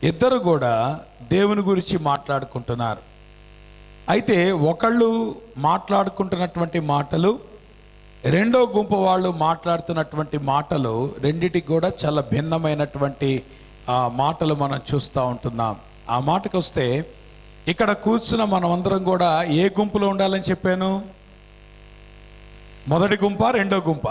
ఇద్దరు కూడా దేవుని గురించి మాట్లాడుకుంటున్నారు అయితే ఒకళ్ళు మాట్లాడుకుంటున్నటువంటి మాటలు రెండో గుంపు వాళ్ళు మాట్లాడుతున్నటువంటి మాటలు రెండిటికి కూడా చాలా భిన్నమైనటువంటి ఆ, మాటలు మనం చూస్తూ ఉంటున్నాం ఆ మాటకు వస్తే ఇక్కడ కూర్చున్న మనం అందరం కూడా ఏ గుంపులో ఉండాలని చెప్పాను మొదటి గుంప రెండో గుంప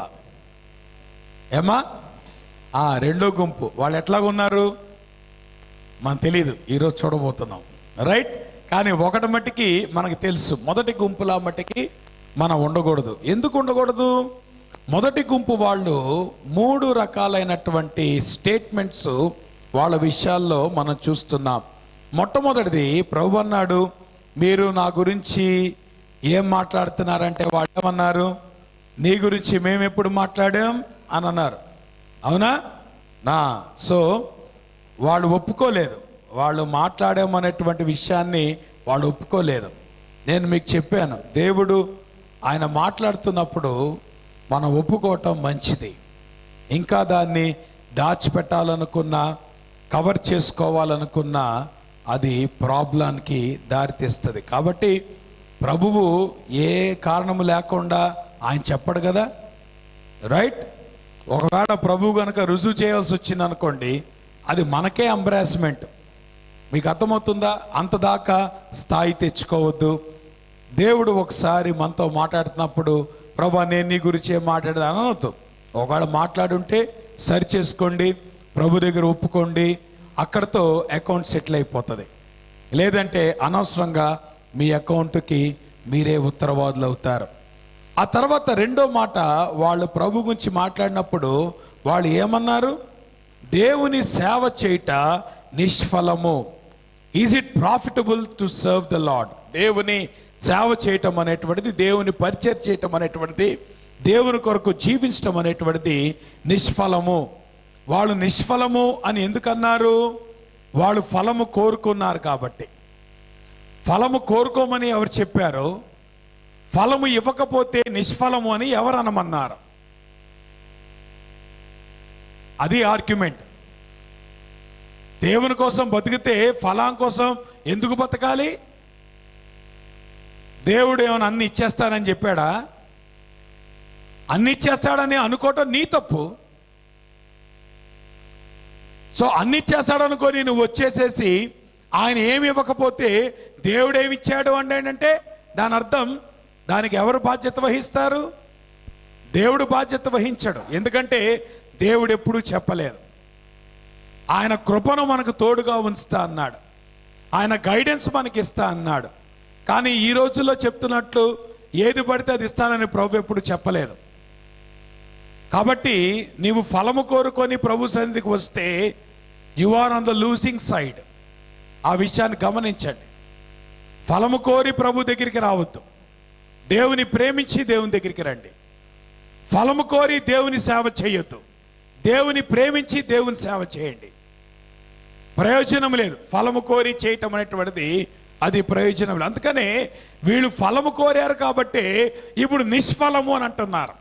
ఏమా ఆ రెండో గుంపు వాళ్ళు ఎట్లాగ ఉన్నారు మనకు తెలియదు ఈరోజు చూడబోతున్నాం రైట్ కానీ ఒకటి మట్టికి మనకు తెలుసు మొదటి గుంపులా మట్టికి మనం ఉండకూడదు ఎందుకు ఉండకూడదు మొదటి గుంపు వాళ్ళు మూడు రకాలైనటువంటి స్టేట్మెంట్స్ వాళ్ళ విషయాల్లో మనం చూస్తున్నాం మొట్టమొదటిది ప్రభు అన్నాడు మీరు నా గురించి ఏం మాట్లాడుతున్నారంటే వాళ్ళు ఏమన్నారు నీ గురించి మేము ఎప్పుడు మాట్లాడాం అని అన్నారు అవునా నా సో వాళ్ళు ఒప్పుకోలేదు వాళ్ళు మాట్లాడామనేటువంటి విషయాన్ని వాళ్ళు ఒప్పుకోలేదు నేను మీకు చెప్పాను దేవుడు ఆయన మాట్లాడుతున్నప్పుడు మనం ఒప్పుకోవటం మంచిది ఇంకా దాన్ని దాచిపెట్టాలనుకున్నా కవర్ చేసుకోవాలనుకున్నా అది ప్రాబ్లానికి దారితీస్తుంది కాబట్టి ప్రభువు ఏ కారణము లేకుండా ఆయన చెప్పడు కదా రైట్ ఒకవేళ ప్రభు కనుక రుజువు చేయాల్సి వచ్చింది అనుకోండి అది మనకే అంబ్రాస్మెంట్ మీకు అర్థమవుతుందా అంత దాకా స్థాయి తెచ్చుకోవద్దు దేవుడు ఒకసారి మనతో మాట్లాడుతున్నప్పుడు ప్రభా నేను నీ గురించి ఏం మాట్లాడదు అనవద్దు ఒకవేళ మాట్లాడుంటే సరి చేసుకోండి ప్రభు దగ్గర ఒప్పుకోండి అక్కడతో అకౌంట్ సెటిల్ అయిపోతుంది లేదంటే అనవసరంగా మీ అకౌంట్కి మీరే ఉత్తరవాదులు అవుతారు ఆ తర్వాత రెండో మాట వాళ్ళు ప్రభు గురించి మాట్లాడినప్పుడు వాళ్ళు ఏమన్నారు దేవుని సేవ చేయుట నిష్ఫలము is it profitable to serve the Lord దేవుని సేవ చేయటం అనేటువంటిది దేవుని పరిచయం చేయటం అనేటువంటిది దేవుని కొరకు జీవించటం అనేటువంటిది నిష్ఫలము వాళ్ళు నిష్ఫలము అని ఎందుకన్నారు వాళ్ళు ఫలము కోరుకున్నారు కాబట్టి ఫలము కోరుకోమని ఎవరు చెప్పారో ఫలము ఇవ్వకపోతే నిష్ఫలము అని ఎవరు అనమన్నారు అది ఆర్గ్యుమెంట్ దేవుని కోసం బతికితే ఫలం కోసం ఎందుకు బతకాలి దేవుడు ఏమైనా అన్ని ఇచ్చేస్తానని చెప్పాడా అన్ని ఇచ్చేస్తాడని అనుకోవటం నీ తప్పు సో అన్ని ఇచ్చేస్తాడు అనుకొని నువ్వు వచ్చేసేసి ఆయన ఏమి ఇవ్వకపోతే దేవుడు ఏమి ఇచ్చాడు అంటే దాని అర్థం దానికి ఎవరు బాధ్యత వహిస్తారు దేవుడు బాధ్యత వహించాడు ఎందుకంటే దేవుడు ఎప్పుడూ చెప్పలేదు ఆయన కృపను మనకు తోడుగా ఉంచుతా అన్నాడు ఆయన గైడెన్స్ మనకి ఇస్తా అన్నాడు కానీ ఈ రోజుల్లో చెప్తున్నట్లు ఏది పడితే అది ఇస్తానని ప్రభు ఎప్పుడు చెప్పలేదు కాబట్టి నీవు ఫలము కోరుకొని ప్రభు సన్నిధికి వస్తే you are on the losing side ఆ విషయాన్ని గమనించండి ఫలము కోరి ప్రభు దగ్గరికి రావద్దు దేవుని ప్రేమించి దేవుని దగ్గరికి రండి ఫలము కోరి దేవుని సేవ చేయొద్దు దేవుని ప్రేమించి దేవుని సేవ చేయండి ప్రయోజనం లేదు ఫలము కోరి చేయటం అనేటువంటిది అది ప్రయోజనం లేదు అందుకనే వీళ్ళు ఫలము కోరారు కాబట్టి ఇప్పుడు నిష్ఫలము అని అంటున్నారు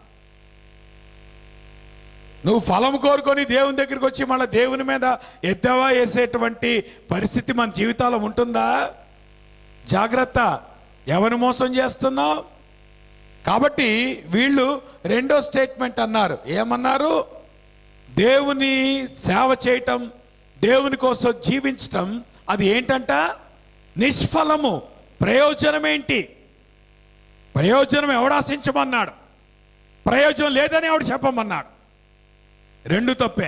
నువ్వు ఫలం కోరుకొని దేవుని దగ్గరికి వచ్చి మళ్ళీ దేవుని మీద ఎద్దవా వేసేటువంటి పరిస్థితి మన జీవితాల్లో ఉంటుందా జాగ్రత్త ఎవరిని మోసం చేస్తున్నావు కాబట్టి వీళ్ళు రెండో స్టేట్మెంట్ అన్నారు ఏమన్నారు దేవుని సేవ చేయటం దేవుని కోసం జీవించటం అది ఏంటంట నిష్ఫలము ప్రయోజనం ఏంటి ప్రయోజనం ఎవడు ఆశించమన్నాడు ప్రయోజనం లేదని ఎవడు చెప్పమన్నాడు రెండు తప్పే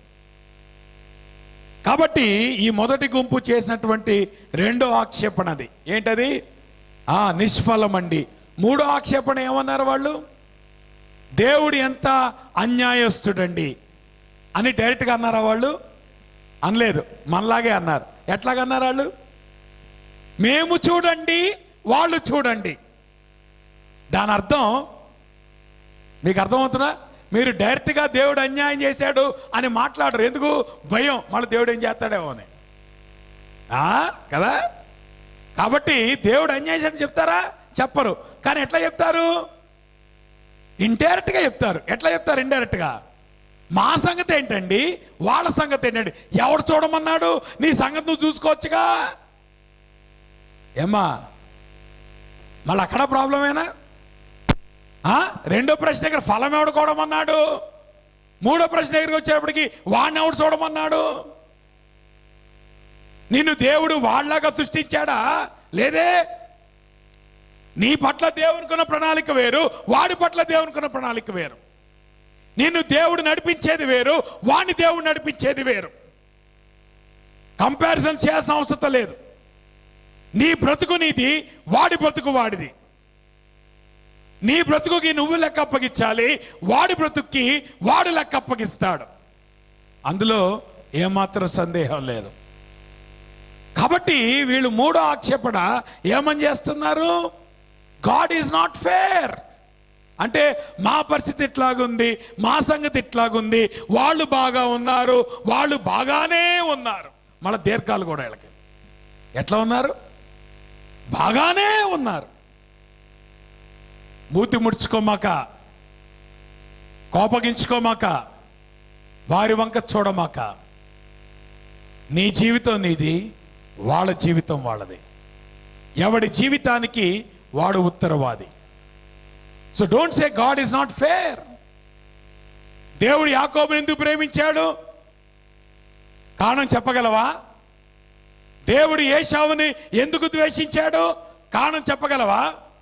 కాబట్టి ఈ మొదటి గుంపు చేసినటువంటి రెండో ఆక్షేపణ అది ఏంటది ఆ నిష్ఫలమండి మూడో ఆక్షేపణ ఏమన్నారు వాళ్ళు దేవుడు ఎంత అన్యాయస్తుడండి అని డైరెక్ట్గా అన్నారా వాళ్ళు అనలేదు మనలాగే అన్నారు ఎట్లాగన్నారు వాళ్ళు మేము చూడండి వాళ్ళు చూడండి దాని అర్థం మీకు అర్థమవుతుందా మీరు డైరెక్ట్గా దేవుడు అన్యాయం చేశాడు అని మాట్లాడరు ఎందుకు భయం మళ్ళీ దేవుడు ఏం చేస్తాడేమో అని ఆ, కదా కాబట్టి దేవుడు అన్యాయం చేశాడని చెప్తారా చెప్పరు కానీ ఎట్లా చెప్తారు ఇండైరెక్ట్గా చెప్తారు ఎట్లా చెప్తారు ఇండైరెక్ట్గా మా సంగతి ఏంటండి వాళ్ళ సంగతి ఏంటండి ఎవడు చూడమన్నాడు నీ సంగతి నువ్వు చూసుకోవచ్చుగా ఏమ్మా మళ్ళీ అక్కడ ప్రాబ్లమేనా ఆ? రెండో ప్రశ్న దగ్గర ఫలం ఎవడు చూడమన్నాడు మూడో ప్రశ్న దగ్గరికి వచ్చేటప్పటికి వాడిని ఎవడు చూడమన్నాడు నిన్ను దేవుడు వాళ్ళగా సృష్టించాడా లేదే నీ పట్ల దేవునికున్న ప్రణాళిక వేరు వాడి పట్ల దేవునికున్న ప్రణాళిక వేరు నిన్ను దేవుడు నడిపించేది వేరు వాడిని దేవుడు నడిపించేది వేరు కంపారిజన్ చేయాల్సిన అవసరం లేదు నీ బ్రతుకు నీది వాడి బ్రతుకు వాడిది నీ బ్రతుకుకి నువ్వు లెక్క అప్పగించాలి వాడి బ్రతుక్కి వాడు లెక్క అప్పగిస్తాడు అందులో ఏమాత్రం సందేహం లేదు కాబట్టి వీళ్ళు మూడో ఆక్షేపణ ఏమని చేస్తున్నారు గాడ్ ఈజ్ నాట్ ఫేర్ అంటే మా పరిస్థితి ఇట్లాగుంది మా సంగతి ఇట్లాగుంది వాళ్ళు బాగా ఉన్నారు వాళ్ళు బాగానే ఉన్నారు మళ్ళీ దీర్ఘాలు కూడా వీళ్ళకి ఎట్లా ఉన్నారు బాగానే ఉన్నారు మూతి ముడుచుకోమాక కోపగించుకోమాక వారి వంక చూడమాక నీ జీవితం నీది వాళ్ళ జీవితం వాళ్ళది ఎవడి జీవితానికి వాడు ఉత్తరవాది so don't say God is not fair దేవుడు యాకోబుని ఎందుకు ప్రేమించాడు కారణం చెప్పగలవా దేవుడు ఏషావుని ఎందుకు ద్వేషించాడు కారణం చెప్పగలవా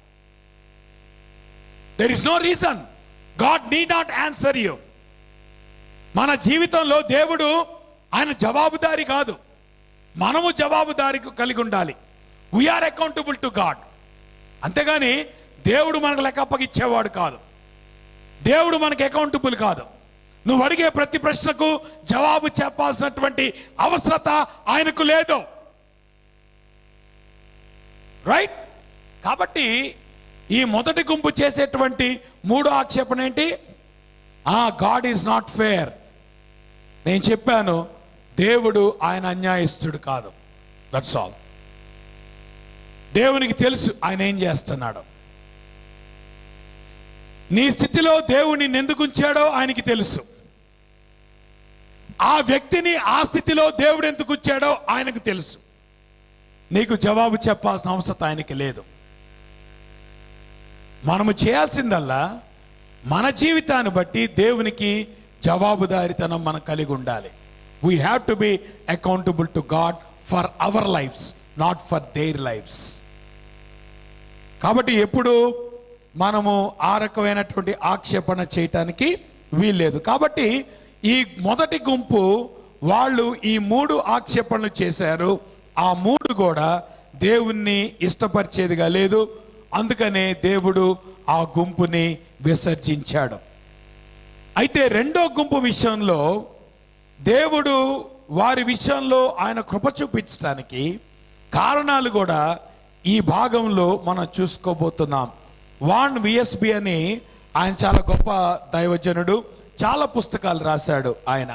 there is no reason God need not answer you మన జీవితంలో దేవుడు ఆయన జవాబుదారి కాదు మనము జవాబుదారి కలిగి ఉండాలి వీఆర్ అకౌంటబుల్ టు గాడ్ అంతేగాని దేవుడు మనకు లెక్క అప్పగిచ్చేవాడు కాదు దేవుడు మనకు అకౌంటబుల్ కాదు నువ్వు అడిగే ప్రతి ప్రశ్నకు జవాబు చెప్పాల్సినటువంటి అవసరత ఆయనకు లేదు రైట్ కాబట్టి ఈ మొదటి గుంపు చేసేటువంటి మూడో ఆక్షేపణ ఏంటి ఆ గాడ్ ఈజ్ నాట్ ఫేర్ నేను చెప్పాను దేవుడు ఆయన అన్యాయస్తుడు కాదు దట్స్ ఆల్ దేవునికి తెలుసు ఆయన ఏం చేస్తున్నాడు నీ స్థితిలో దేవుని ఎందుకు ఉంచాడో ఆయనకి తెలుసు ఆ వ్యక్తిని ఆ స్థితిలో దేవుడు ఎందుకు ఉంచాడో ఆయనకు తెలుసు నీకు జవాబు చెప్పాల్సిన అవసరం ఆయనకి లేదు మనము చేయాల్సిందల్లా మన జీవితాన్ని బట్టి దేవునికి జవాబుదారితనం మనం కలిగి ఉండాలి we have to be accountable to God for our lives not for their lives కాబట్టి ఎప్పుడు మనము ఆ రకమైనటువంటి ఆక్షేపణ చేయటానికి వీల్లేదు కాబట్టి ఈ మొదటి గుంపు వాళ్ళు ఈ మూడు ఆక్షేపణలు చేశారు ఆ మూడు కూడా దేవుణ్ణి ఇష్టపరిచేదిగా లేదు అందుకనే దేవుడు ఆ గుంపుని విసర్జించాడు అయితే రెండో గుంపు విషయంలో దేవుడు వారి విషయంలో ఆయన కృప చూపించడానికి కారణాలు కూడా ఈ భాగంలో మనం చూసుకోబోతున్నాం వాన్ విఎస్బి అని ఆయన చాలా గొప్ప దైవజనుడు చాలా పుస్తకాలు రాశాడు ఆయన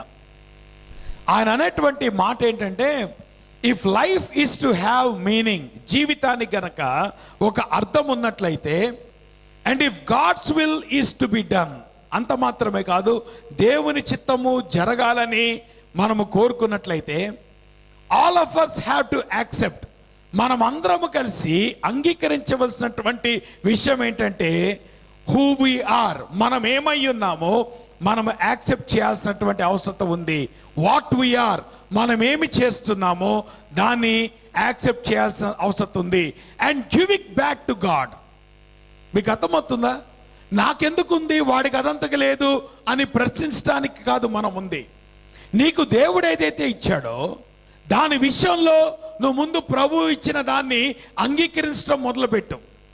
ఆయన అనేటువంటి మాట ఏంటంటే if life is to have meaning జీవితానికి గనక ఒక అర్థం ఉన్నట్లయితే and if God's will is to be done అంత మాత్రమే కాదు దేవుని చిత్తము జరగాలని మనము కోరుకున్నట్లయితే all of us have to accept మనం అందరము కలిసి అంగీకరించవలసినటువంటి విషయం ఏంటంటే హూ వి ఆర్ మనం ఏమై ఉన్నామో మనం యాక్సెప్ట్ చేయాల్సినటువంటి అవసరం ఉంది వాట్ ఆర్ మనం ఏమి చేస్తున్నామో దాన్ని యాక్సెప్ట్ చేయాల్సిన అవసరం ఉంది and give it back to God మీకు అర్థమవుతుందా నాకెందుకు ఉంది వాడికి అదంతకు లేదు అని ప్రశ్నించడానికి కాదు మనం ఉంది నీకు దేవుడు ఏదైతే ఇచ్చాడో దాని విషయంలో నువ్వు ముందు ప్రభు ఇచ్చిన దాన్ని అంగీకరించడం మొదలుపెట్టు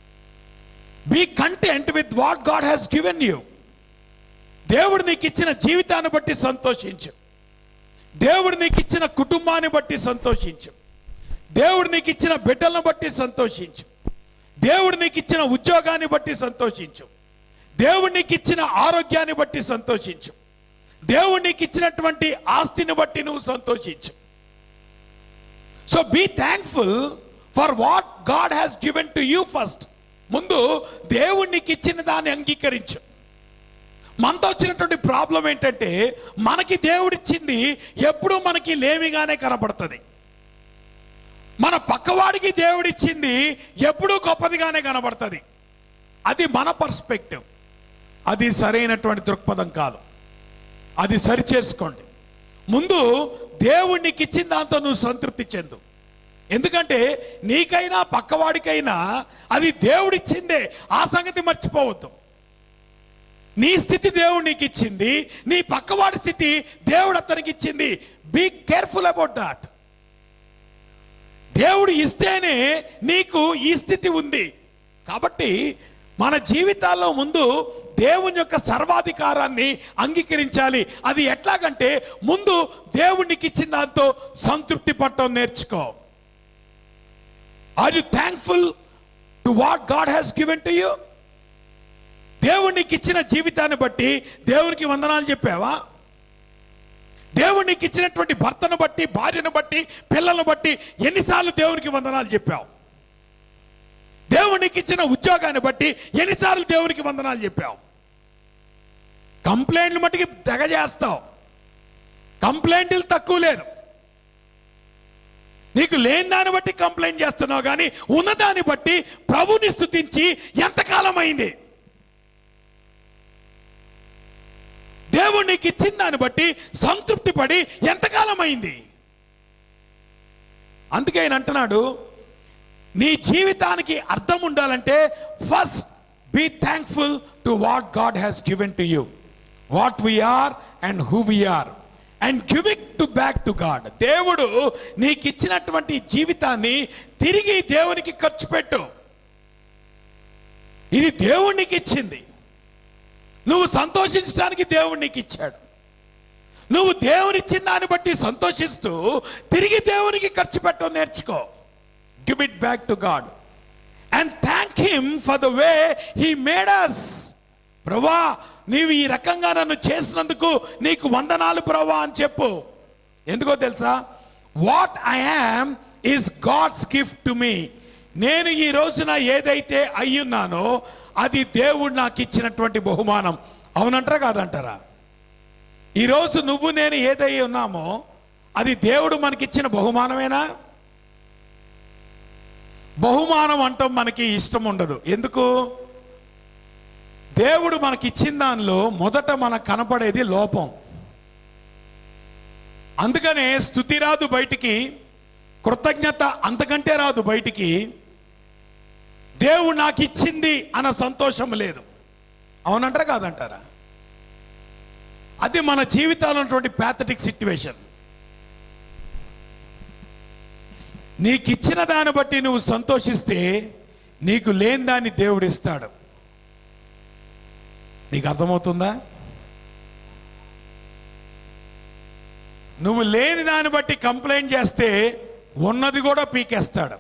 be content with what God has given you దేవుడు నీకు ఇచ్చిన జీవితాన్ని బట్టి సంతోషించు దేవుడు నీకు ఇచ్చిన కుటుంబాన్ని బట్టి సంతోషించు దేవుడు నీకు ఇచ్చిన బిడ్డలను బట్టి సంతోషించు దేవుడు నీకు ఇచ్చిన ఉద్యోగాన్ని బట్టి సంతోషించు దేవుడు నీకు ఇచ్చిన ఆరోగ్యాన్ని బట్టి సంతోషించు దేవుడు నీకు ఇచ్చినటువంటి ఆస్తిని బట్టి నువ్వు సంతోషించు so be thankful for what God has given to you first ముందు దేవుడు నీకు ఇచ్చిన దాన్ని అంగీకరించు మనతో వచ్చినటువంటి ప్రాబ్లం ఏంటంటే మనకి దేవుడిచ్చింది ఎప్పుడూ మనకి లేమిగానే కనపడుతుంది మన పక్కవాడికి దేవుడిచ్చింది ఎప్పుడూ గొప్పదిగానే కనబడుతుంది అది మన పర్స్పెక్టివ్ అది సరైనటువంటి దృక్పథం కాదు అది సరి చేసుకోండి ముందు దేవుడికి ఇచ్చిన దాంతో నువ్వు సంతృప్తి చెందు ఎందుకంటే నీకైనా పక్కవాడికైనా అది దేవుడిచ్చిందే ఆ సంగతి మర్చిపోవద్దు నీ స్థితి దేవుడు నీకు ఇచ్చింది నీ పక్కవాడి స్థితి దేవుడు అతనికి ఇచ్చింది బీ కేర్ఫుల్ అబౌట్ దాట్ దేవుడు ఇస్తేనే నీకు ఈ స్థితి ఉంది కాబట్టి మన జీవితాల్లో ముందు దేవుని యొక్క సర్వాధికారాన్ని అంగీకరించాలి అది ఎట్లాగంటే ముందు దేవునికి ఇచ్చిన దాంతో సంతృప్తి పట్టడం నేర్చుకో are you thankful to what God has given to you దేవునికి ఇచ్చిన జీవితాన్ని బట్టి దేవునికి వందనాలు చెప్పావా దేవునికి ఇచ్చినటువంటి భర్తను బట్టి భార్యను బట్టి పిల్లలను బట్టి ఎన్నిసార్లు దేవునికి వందనాలు చెప్పావు దేవునికి ఇచ్చిన ఉద్యోగాన్ని బట్టి ఎన్నిసార్లు దేవునికి వందనాలు చెప్పావు కంప్లైంట్లు మట్టుకి తెగ చేస్తావు కంప్లైంట్లు తక్కువ లేదు నీకు లేని దాన్ని బట్టి కంప్లైంట్ చేస్తున్నావు కానీ ఉన్నదాన్ని బట్టి ప్రభుని స్థుతించి ఎంతకాలం అయింది దేవుడు నీకు ఇచ్చిన దాన్ని బట్టి సంతృప్తి పడి ఎంతకాలం అయింది అందుకే ఆయన అంటున్నాడు నీ జీవితానికి అర్థం ఉండాలంటే first be thankful to what God has given to you what we are and who we are and give it to back to God దేవుడు నీకు ఇచ్చినటువంటి జీవితాన్ని తిరిగి దేవునికి ఖర్చు పెట్టు ఇది దేవుడు నీకు ఇచ్చింది నువ్వు సంతోషించడానికి దేవుడు నీకు ఇచ్చాడు నువ్వు దేవునిచ్చిన దాన్ని బట్టి సంతోషిస్తూ తిరిగి దేవునికి ఖర్చు పెట్టడం నేర్చుకో give it back to God and thank him for the way he made us ప్రభా నీవు ఈ రకంగా నన్ను చేసినందుకు నీకు వందనాలు ప్రభా అని చెప్పు ఎందుకో తెలుసా what I am is God's gift to me నేను ఈ రోజున ఏదైతే అయ్యున్నానో అది దేవుడు నాకు ఇచ్చినటువంటి బహుమానం అవునంటారా కాదంటారా ఈరోజు నువ్వు నేను ఏదై ఉన్నామో అది దేవుడు మనకిచ్చిన బహుమానమేనా బహుమానం అంటాం మనకి ఇష్టం ఉండదు ఎందుకు దేవుడు మనకి ఇచ్చిన దానిలో మొదట మనకు కనపడేది లోపం అందుకనే స్థుతి రాదు బయటికి కృతజ్ఞత అంతకంటే రాదు బయటికి దేవుడు నాకు ఇచ్చింది అన్న సంతోషం లేదు అవునంటారా కాదంటారా అది మన జీవితాల్లో ఉన్నటువంటి ప్యాథటిక్ సిట్యువేషన్ నీకు ఇచ్చిన దాన్ని బట్టి నువ్వు సంతోషిస్తే నీకు లేని దాన్ని దేవుడు ఇస్తాడు నీకు అర్థమవుతుందా నువ్వు లేని దాన్ని బట్టి కంప్లైంట్ చేస్తే ఉన్నది కూడా పీకేస్తాడు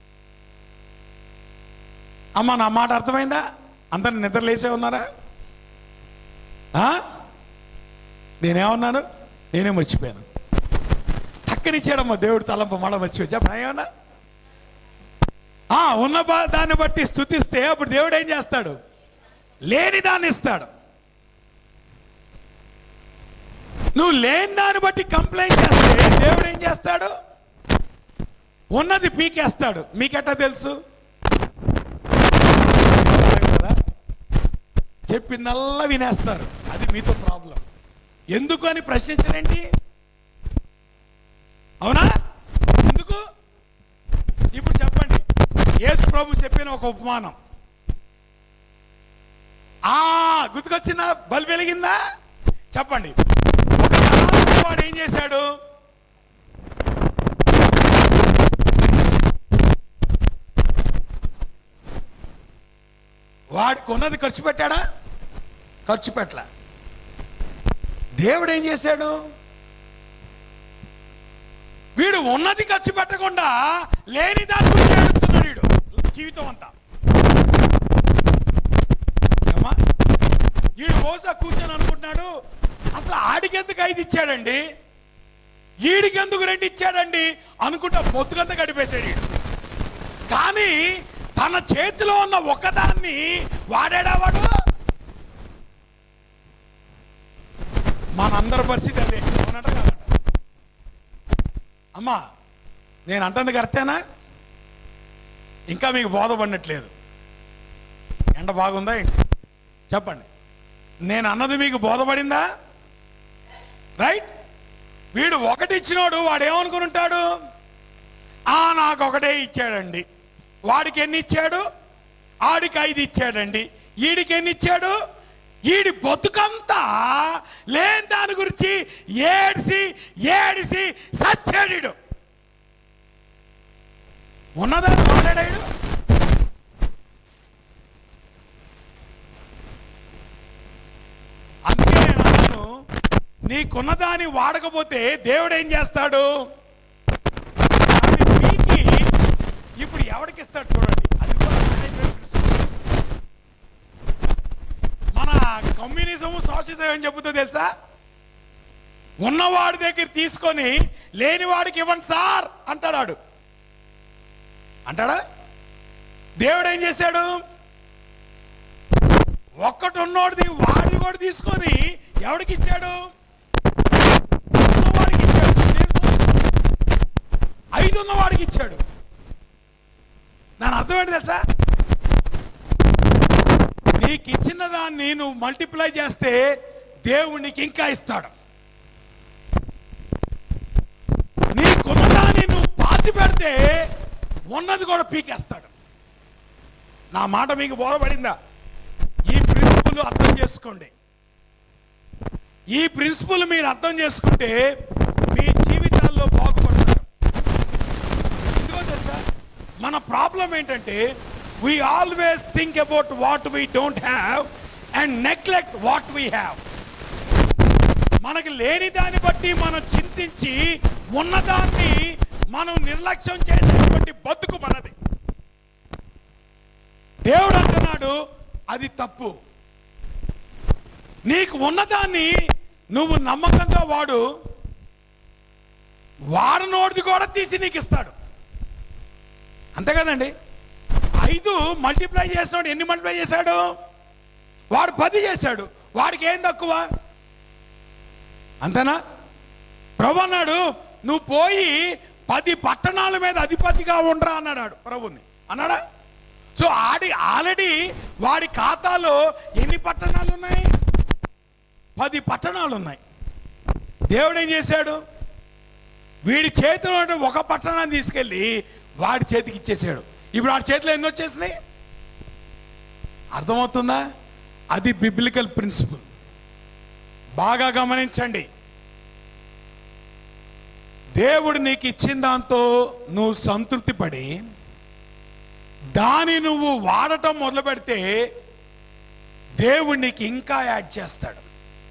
అమ్మ నా మాట అర్థమైందా అందరిని నిద్రలేసే ఉన్నారా ఆ? నేనేమన్నాను నేనే మర్చిపోయాను పక్కనిచ్చాడమ్మా దేవుడు తలంప మళ్ళీ మర్చిపోయి చెప్ప ఏమన్నా ఆ, ఉన్న బా- దాన్ని బట్టి స్థుతిస్తే అప్పుడు దేవుడు ఏం చేస్తాడు లేని దాన్ని ఇస్తాడు నువ్వు లేని దాన్ని బట్టి కంప్లైంట్ చేస్తే దేవుడు ఏం చేస్తాడు ఉన్నది పీకేస్తాడు మీకెట్టా తెలుసు కదా చెప్పిందల్లా వినేస్తారు అది మీతో ప్రాబ్లం ఎందుకు అని ప్రశ్నించలేంటి అవునా ఎందుకు ఇప్పుడు చెప్పండి యేసు ప్రభు చెప్పిన ఒక ఉపమానం ఆ గుర్తుకొచ్చిందా బల్బు వెలిగిందా చెప్పండి ఒక ధనవంతుడు వాడు ఏం చేశాడు వాడికి ఉన్నది ఖర్చు పెట్టాడా ఖర్చు పెట్టలా దేవుడు ఏం చేశాడు వీడు ఉన్నది ఖర్చు పెట్టకుండా లేని దాని గురించి ఏడుస్తున్నాడు వీడు జీవితం అంతా ఏమ్మా? వీడు బహుశా కూర్చొని అనుకుంటున్నాడు అసలు ఆడికెందుకు ఐదు ఇచ్చాడండి ఈడికెందుకు రెండు ఇచ్చాడండి అనుకుంటా పొద్దుకంతా గడిపేశాడు వీడు కానీ తన చేతిలో ఉన్న ఒకదాన్ని వాడాడా వాడు మనందరి పరిస్థితి అదే అవునంట కాదంట అమ్మా నేను అంటుంది కరెక్టేనా ఇంకా మీకు బోధపడినట్లేదు ఎండ బాగుందా ఏంటి చెప్పండి నేను అన్నది మీకు బోధపడిందా రైట్ వీడు ఒకటి ఇచ్చినోడు వాడు ఏమనుకుని ఉంటాడు ఆ నాకు ఒకటే ఇచ్చాడండి వాడికి ఎన్ని ఇచ్చాడు ఆడికి ఐదు ఇచ్చాడండి ఈడికి ఎన్ని ఇచ్చాడు ఈడి బతుకంతా లేని దాని గురించి ఏడిసి ఏడిసి సచ్చాడు ఉన్నదాన్ని మాట్లాడాడు అందుకే నేను అన్నాను నీకున్నదాన్ని వాడకపోతే దేవుడు ఏం చేస్తాడు దాన్ని పీకి ఇప్పుడు ఎవరికి ఇస్తాడు చూడండి అది కూడా మేనేజ్మెంట్ ప్రిన్సిపల్. మన కమ్యూనిజం సోషలిజం ఏం చెబుతుందో తెలుసా ఉన్నవాడి దగ్గర తీసుకొని లేనివాడికి ఇవ్వండి సార్ అంటాడు అంటాడా దేవుడు ఏం చేశాడు ఒక్కటి ఉన్నోడిది వాడి కూడా తీసుకొని ఎవడికి ఇచ్చాడు ఉన్నవాడికి ఇచ్చాడు ఐదు ఉన్నవాడికి ఇచ్చాడు దాని అర్థం ఏంటి తెలుసా నీకు ఇచ్చిన దాన్ని నువ్వు మల్టిప్లై చేస్తే దేవుడు నీకు ఇంకా ఇస్తాడు నీకున్నదాన్ని నువ్వు పాతి పెడితే ఉన్నది కూడా పీకేస్తాడు నా మాట మీకు బోధపడిందా ఈ ప్రిన్సిపల్ అర్థం చేసుకోండి ఈ ప్రిన్సిపల్ మీరు అర్థం చేసుకుంటే మీ జీవితాల్లో బాగుపడతారు ఎందుకో తెలుసా మన ప్రాబ్లం ఏంటంటే we always think about what we don't have and neglect what we have మనకి లేని దాన్ని బట్టి మనం చింతించి ఉన్నదాన్ని మనం నిర్లక్ష్యం చేసేటువంటి బతుకు మనది దేవుడు అంటున్నాడు అది తప్పు నీకు ఉన్నదాన్ని నువ్వు నమ్మకంగా వాడు వాడనోడిది కూడా తీసి నీకు ఇస్తాడు అంతే కదండి ఐదు మల్టిప్లై చేసినాడు ఎన్ని మల్టిప్లై చేశాడు వాడు పది చేశాడు వాడికి ఏం తక్కువ అంతేనా ప్రభు అన్నాడు నువ్వు పోయి పది పట్టణాల మీద అధిపతిగా ఉండరా అన్నాడు ప్రభుని అన్నాడా సో ఆడి ఆల్రెడీ వాడి ఖాతాలో ఎన్ని పట్టణాలు ఉన్నాయి పది పట్టణాలు ఉన్నాయి దేవుడు ఏం చేశాడు వీడి చేతిలో ఉన్న ఒక పట్టణాన్ని తీసుకెళ్ళి వాడి చేతికి ఇచ్చేసాడు ఇప్పుడు వాడి చేతిలో ఎన్ని వచ్చేసినాయి అర్థమవుతుందా అది బిబ్లికల్ ప్రిన్సిపల్ బాగా గమనించండి దేవుడు నీకు ఇచ్చిన దాంతో నువ్వు సంతృప్తి పడి దాని నువ్వు వాడటం మొదలు పెడితే దేవుడు నీకు ఇంకా యాడ్ చేస్తాడు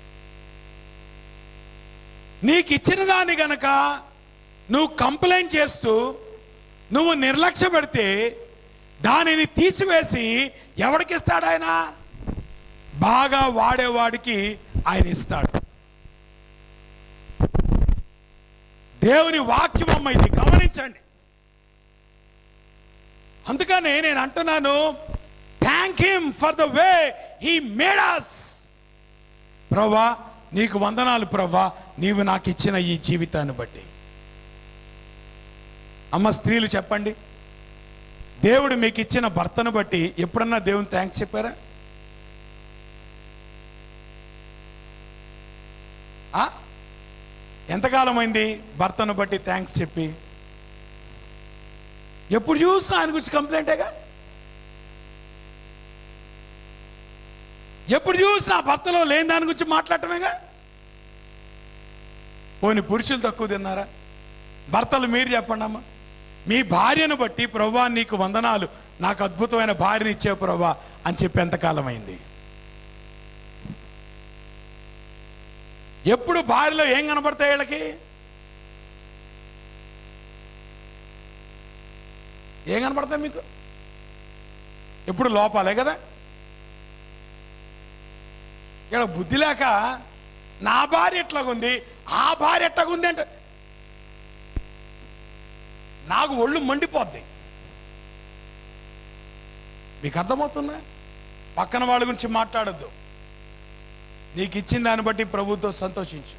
నీకు ఇచ్చిన దాన్ని గనక నువ్వు కంప్లైంట్ చేస్తూ నువ్వు నిర్లక్ష్య పెడితే దానిని తీసివేసి ఎవరికి ఇస్తాడు ఆయన బాగా వాడేవాడికి ఆయన ఇస్తాడు దేవుని వాక్యం అమ్మ ఇది గమనించండి అందుకనే నేను అంటున్నాను thank him for the way he made us ప్రభా నీకు వందనాలు ప్రభా నీవు నాకు ఇచ్చిన ఈ జీవితాన్ని బట్టి అమ్మ స్త్రీలు చెప్పండి దేవుడు మీకు ఇచ్చిన భర్తను బట్టి ఎప్పుడన్నా దేవుని థ్యాంక్స్ చెప్పారా ఆ? ఎంతకాలం అయింది భర్తను బట్టి థ్యాంక్స్ చెప్పి ఎప్పుడు చూసినా ఆయన గురించి కంప్లైంటేగా ఎప్పుడు చూసినా భర్తలో లేని దాని గురించి మాట్లాడటమేగా పోని పురుషులు తక్కువ తిన్నారా భర్తలు మీరు చెప్పండి అమ్మా మీ భార్యను బట్టి ప్రభా నీకు వందనాలు నాకు అద్భుతమైన భార్యని ఇచ్చే ప్రభా అని చెప్పి ఎంతకాలం అయింది ఎప్పుడు భార్యలో ఏం కనబడతాయి వీళ్ళకి ఏం కనబడతాయి మీకు ఎప్పుడు లోపాలే కదా ఇక్కడ బుద్ధి లేక నా భార్య ఎట్లాగుంది ఆ భార్య ఎట్లాగుంది అంటే నాకు ఒళ్ళు మండిపోద్ది మీకు అర్థమవుతుందా పక్కన వాళ్ళ గురించి మాట్లాడద్దు నీకు ఇచ్చిన దాన్ని బట్టి ప్రభుతో సంతోషించు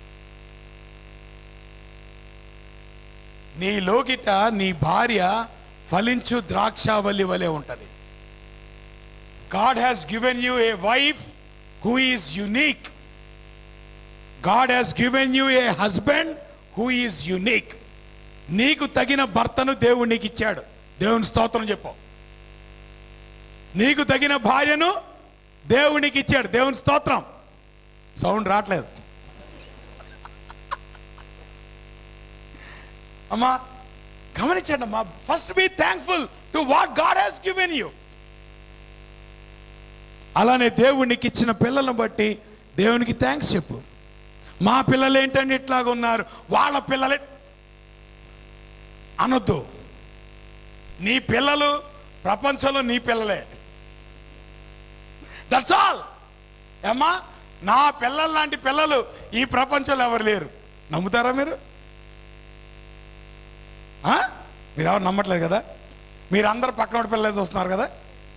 నీ లోకిట నీ భార్య ఫలించు ద్రాక్షావల్లి వలె ఉంటుంది God has given you a wife who is unique God has given you a husband who is unique నీకు తగిన భర్తను దేవుడు నీకు ఇచ్చాడు దేవుని స్తోత్రం చెప్పు నీకు తగిన భార్యను దేవునికి ఇచ్చాడు దేవుని స్తోత్రం సౌండ్ రావట్లేదు అమ్మా గమనించండి అమ్మా first be thankful to what God has given you అలానే దేవునికి ఇచ్చిన పిల్లలను బట్టి దేవునికి థ్యాంక్స్ చెప్పు మా పిల్లలు ఏంటంటే ఇట్లాగ ఉన్నారు వాళ్ళ పిల్లలే అనొద్దు నీ పిల్లలు ప్రపంచంలో నీ పిల్లలే దట్స్ ఆల్ ఏమ్మా నా పిల్లల లాంటి పిల్లలు ఈ ప్రపంచంలో ఎవరు లేరు నమ్ముతారా మీరు ఆ? మీరు ఎవరు నమ్మట్లేదు కదా మీరు అందరు పక్కన పిల్లలు చూస్తున్నారు కదా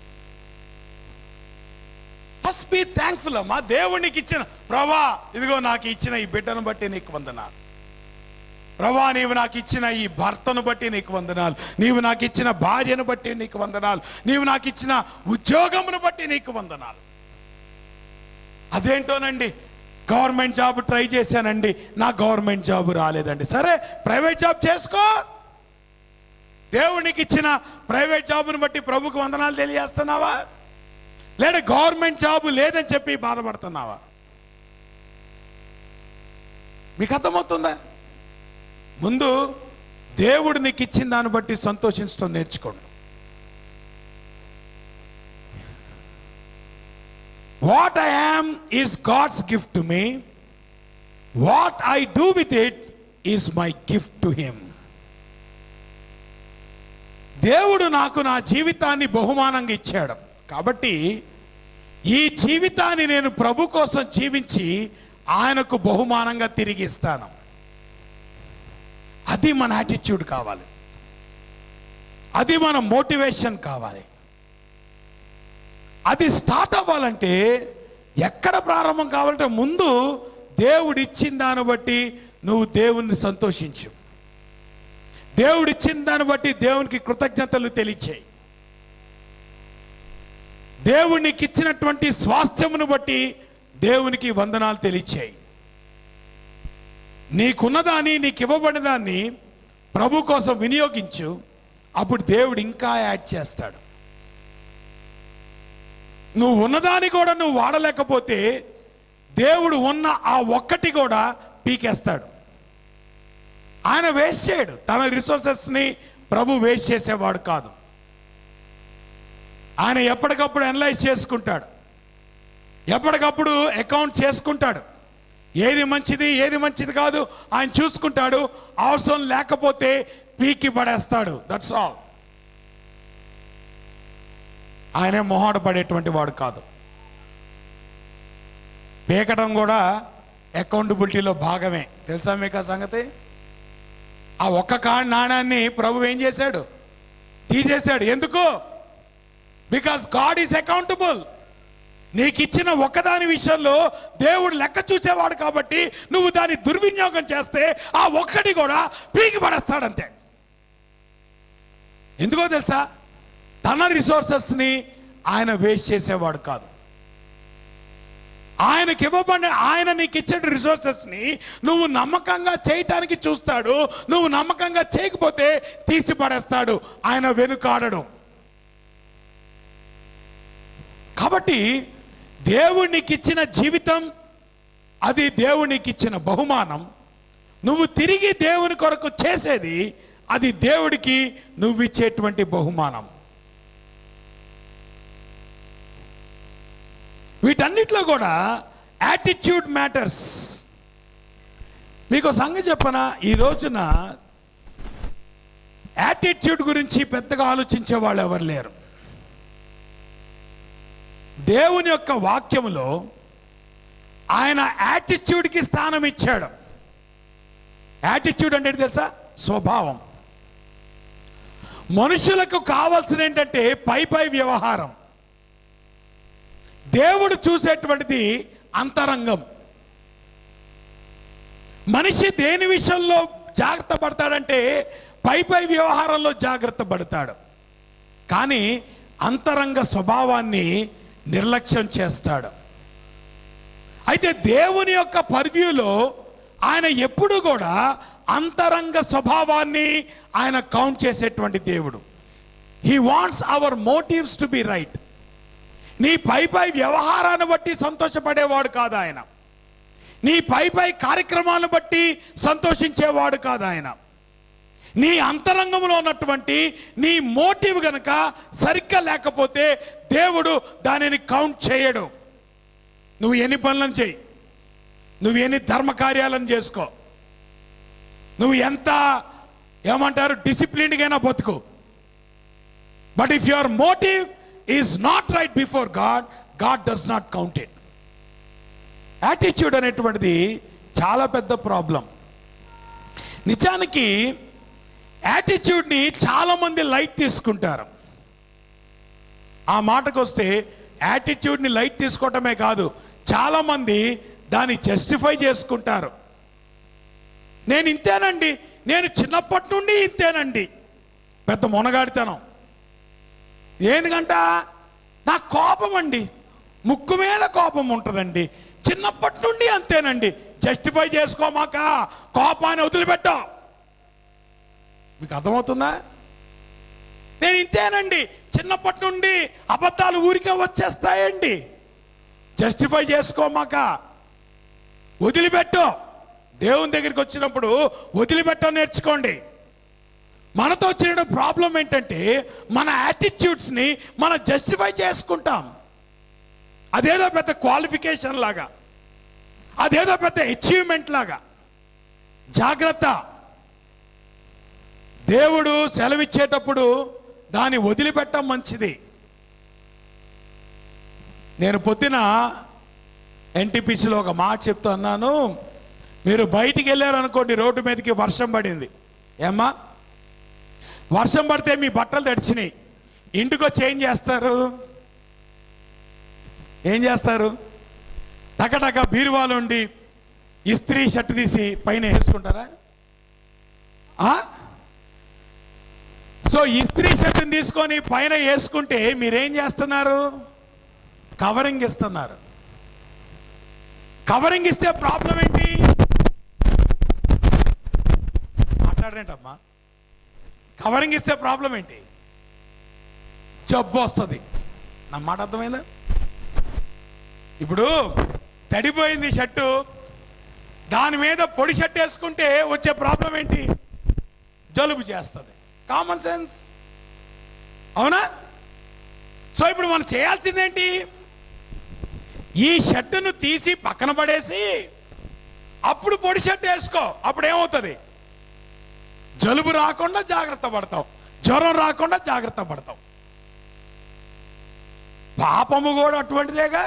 ఫస్ట్ బీ థ్యాంక్ఫుల్ అమ్మా దేవునికి ఇచ్చిన ప్రభా ఇదిగో నాకు ఇచ్చిన ఈ బిడ్డను బట్టి నీకు వందనాలు ప్రభా నీవు నాకు ఇచ్చిన ఈ భర్తను బట్టి నీకు వందనాలు నీవు నాకు ఇచ్చిన భార్యను బట్టి నీకు వందనాలు నీవు నాకు ఇచ్చిన ఉద్యోగమును బట్టి నీకు వందనాలు అదేంటోనండి గవర్నమెంట్ జాబ్ ట్రై చేశానండి నా గవర్నమెంట్ జాబ్ రాలేదండి సరే ప్రైవేట్ జాబ్ చేసుకో దేవునికి ఇచ్చిన ప్రైవేట్ జాబ్ను బట్టి ప్రభుకు వందనాలు తెలియజేస్తున్నావా లేదా గవర్నమెంట్ జాబ్ లేదని చెప్పి బాధపడుతున్నావా మీకు అర్థమవుతుందా ముందు దేవుడు నీకు ఇచ్చిన దాన్ని బట్టి సంతోషించడం నేర్చుకోండి what I am is God's gift to me what I do with it is my gift to him దేవుడు నాకు నా జీవితాన్ని బహుమానంగా ఇచ్చాడు కాబట్టి ఈ జీవితాన్ని నేను ప్రభు కోసం జీవించి ఆయనకు బహుమానంగా తిరిగి ఇస్తాను అది మన యాటిట్యూడ్ కావాలి అది మన మోటివేషన్ కావాలి అది స్టార్ట్ అవ్వాలంటే ఎక్కడ ప్రారంభం కావాలంటే ముందు దేవుడు ఇచ్చిన దాన్ని బట్టి నువ్వు దేవుణ్ణి సంతోషించు దేవుడు ఇచ్చిన దాన్ని బట్టి దేవునికి కృతజ్ఞతలు తెలియచేయి దేవునికి ఇచ్చినటువంటి స్వాస్థ్యమును బట్టి దేవునికి వందనాలు తెలియచేయి నీకున్నదాన్ని నీకు ఇవ్వబడిన దాన్ని ప్రభు కోసం వినియోగించు అప్పుడు దేవుడు ఇంకా యాడ్ చేస్తాడు నువ్వు ఉన్నదాన్ని కూడా నువ్వు వాడలేకపోతే దేవుడు ఉన్న ఆ ఒక్కటి కూడా పీకేస్తాడు ఆయన వేస్ట్ చేయడు తన రిసోర్సెస్ని ప్రభు వేస్ట్ చేసేవాడు కాదు ఆయన ఎప్పటికప్పుడు అనలైజ్ చేసుకుంటాడు ఎప్పటికప్పుడు అకౌంట్ చేసుకుంటాడు ఏది మంచిది ఏది మంచిది కాదు ఆయన చూసుకుంటాడు అవసరం లేకపోతే పీకి పడేస్తాడు దట్స్ ఆల్ ఆయనే మొహాట పడేటువంటి వాడు కాదు పీకడం కూడా అకౌంటబిలిటీలో భాగమే తెలుసా మీకు ఆ సంగతి ఆ ఒక్క కాడి నాణాన్ని ప్రభు ఏం చేశాడు తీసేశాడు ఎందుకు బికాస్ గాడ్ ఈజ్ అకౌంటబుల్ నీకు ఇచ్చిన ఒక్కదాని విషయంలో దేవుడు లెక్క చూసేవాడు కాబట్టి నువ్వు దాన్ని దుర్వినియోగం చేస్తే ఆ ఒక్కటి కూడా పీకి పడేస్తాడంతే ఎందుకో తెలుసా తన రిసోర్సెస్ని ఆయన వేస్ట్ చేసేవాడు కాదు ఆయనకి ఇవ్వబడిన ఆయన నీకు ఇచ్చిన రిసోర్సెస్ని నువ్వు నమ్మకంగా చేయటానికి చూస్తాడు నువ్వు నమ్మకంగా చేయకపోతే తీసి పడేస్తాడు ఆయన వెనుకాడడం కాబట్టి దేవుడు నీకు ఇచ్చిన జీవితం అది దేవుడు నీకు ఇచ్చిన బహుమానం నువ్వు తిరిగి దేవుని కొరకు చేసేది అది దేవుడికి నువ్వు ఇచ్చేటువంటి బహుమానం వీటన్నిటిలో కూడా యాటిట్యూడ్ మ్యాటర్స్ మీకు సంగతి చెప్పన ఈ రోజున యాటిట్యూడ్ గురించి పెద్దగా ఆలోచించే వాళ్ళు ఎవరు లేరు దేవుని యొక్క వాక్యములో ఆయన యాటిట్యూడ్కి స్థానం ఇచ్చాడు యాటిట్యూడ్ అంటే ఏంటి తెలుసా స్వభావం మనుషులకు కావాల్సిన ఏంటంటే పై పై వ్యవహారం దేవుడు చూసేటువంటిది అంతరంగం మనిషి దేని విషయంలో జాగ్రత్త పడతాడంటే పై పై వ్యవహారంలో జాగ్రత్త పడతాడు కానీ అంతరంగ స్వభావాన్ని నిర్లక్ష్యం చేస్తాడు అయితే దేవుని యొక్క పర్వ్యూలో ఆయన ఎప్పుడు కూడా అంతరంగ స్వభావాన్ని ఆయన కౌంట్ చేసేటువంటి దేవుడు he wants our motives to be right నీ పై పై వ్యవహారాన్ని బట్టి సంతోషపడేవాడు కాదు ఆయన నీ పై పై కార్యక్రమాలను బట్టి సంతోషించేవాడు కాదు ఆయన నీ అంతరంగంలో ఉన్నటువంటి నీ మోటివ్ గనక సరిగ్గా లేకపోతే దేవుడు దానిని కౌంట్ చేయడు నువ్వు ఎన్ని పనులను చేయి నువ్వు ఎన్ని ధర్మ కార్యాలను చేసుకో నువ్వు ఎంత ఏమంటారు డిసిప్లిన్డ్గైనా బతుకు but if your motive is not right before God God does not count it attitude అనేటువంటిది చాలా పెద్ద ప్రాబ్లం నిజానికి యాటిట్యూడ్ని చాలామంది లైట్ తీసుకుంటారు ఆ మాటకు వస్తే యాటిట్యూడ్ని లైట్ తీసుకోవటమే కాదు చాలామంది దాన్ని జస్టిఫై చేసుకుంటారు నేను ఇంతేనండి నేను చిన్నప్పటి నుండి ఇంతేనండి పెద్ద మొనగాడితనం ఎందుకంట నా కోపం అండి ముక్కు మీద కోపం ఉంటుందండి చిన్నప్పటి నుండి అంతేనండి జస్టిఫై చేసుకోమాక కోపాన్ని వదిలిపెట్టావు మీకు అర్థమవుతుందా నేను ఇంతేనండి చిన్నప్పటి నుండి అబద్ధాలు ఊరికే వచ్చేస్తాయండి జస్టిఫై చేసుకోమాక వదిలిపెట్టు దేవుని దగ్గరికి వచ్చినప్పుడు వదిలిపెట్ట నేర్చుకోండి మనతో వచ్చిన ప్రాబ్లం ఏంటంటే మన యాటిట్యూడ్స్ని మనం జస్టిఫై చేసుకుంటాం అదేదో పెద్ద క్వాలిఫికేషన్ లాగా అదేదో పెద్ద అచీవ్మెంట్ లాగా జాగ్రత్త దేవుడు సెలవిచ్చేటప్పుడు దాన్ని వదిలిపెట్టడం మంచిది నేను పొద్దున ఎన్టీపీసీలో ఒక మాట చెప్తూ అన్నాను మీరు బయటికి వెళ్ళారనుకోండి రోడ్డు మీదకి వర్షం పడింది ఏమ్మా వర్షం పడితే మీ బట్టలు తడిచినాయి ఇంటికి వచ్చి ఏం చేస్తారు ఏం చేస్తారు టకటక బీరువాలు ఉండి ఇస్త్రీ షర్ట్ తీసి పైన వేసుకుంటారా ఆ? సో ఇస్త్రీ షర్ట్ని తీసుకొని పైన వేసుకుంటే మీరేం చేస్తున్నారు కవరింగ్ ఇస్తున్నారు కవరింగ్ ఇస్తే ప్రాబ్లం ఏంటి మాట్లాడరేంటమ్మా కవరింగ్ ఇస్తే ప్రాబ్లం ఏంటి జబ్బు వస్తుంది నా మాట అర్థమైందా ఇప్పుడు తడిపోయింది షర్టు దాని మీద పొడి షర్ట్ వేసుకుంటే వచ్చే ప్రాబ్లం ఏంటి జలుబు చేస్తుంది కామన్ సెన్స్ అవునా సో ఇప్పుడు మనం చేయాల్సిందేంటి ఈ షర్టును తీసి పక్కన పడేసి అప్పుడు పొడి షర్ట్ వేసుకో అప్పుడు ఏమవుతుంది జలుబు రాకుండా జాగ్రత్త పడతాం జ్వరం రాకుండా జాగ్రత్త పడతాం పాపము కూడా అటువంటిదేగా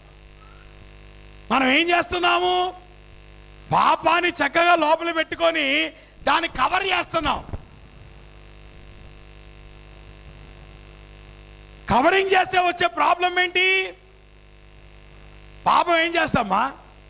మనం ఏం చేస్తున్నాము పాపాన్ని చక్కగా లోపల పెట్టుకొని దాన్ని కవర్ చేస్తున్నాం కవరింగ్ చేస్తే వచ్చే ప్రాబ్లం ఏంటి పాపం ఏం చేస్తామ్మా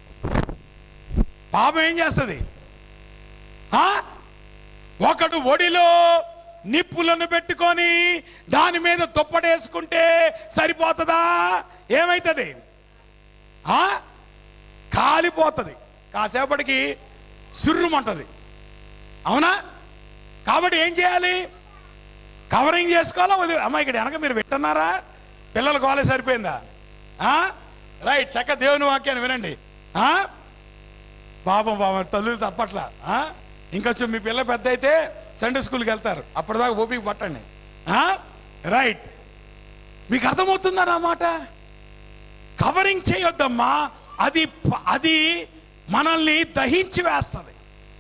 పాపం ఏం చేస్తుంది ఆ? ఒకడు ఒడిలో నిప్పులను పెట్టుకొని దాని మీద దుప్పటేసుకుంటే సరిపోతుందా ఏమవుతుంది ఆ? కాలిపోతుంది కాసేపటికి సుర్రుమంటది అవునా కాబట్టి ఏం చేయాలి కవరింగ్ చేసుకోవాలా వదిలి అమ్మ ఇక్కడ వెనక మీరు వింటున్నారా పిల్లలు గోలే సరిపోయిందా ఆ? రైట్ చక్క దేవుని వాక్యాన్ని వినండి ఆ? పాపం పాపం తల్లులు తప్పట్లా ఆ? ఇంకొంచెం మీ పిల్ల పెద్ద అయితే సండే స్కూల్కి వెళ్తారు అప్పటిదాకా ఓపిక పట్టండి ఆ? రైట్ మీకు అర్థమవుతుందా నా మాట కవరింగ్ చేయొద్దమ్మా అది ప- అది మనల్ని దహించి వేస్తుంది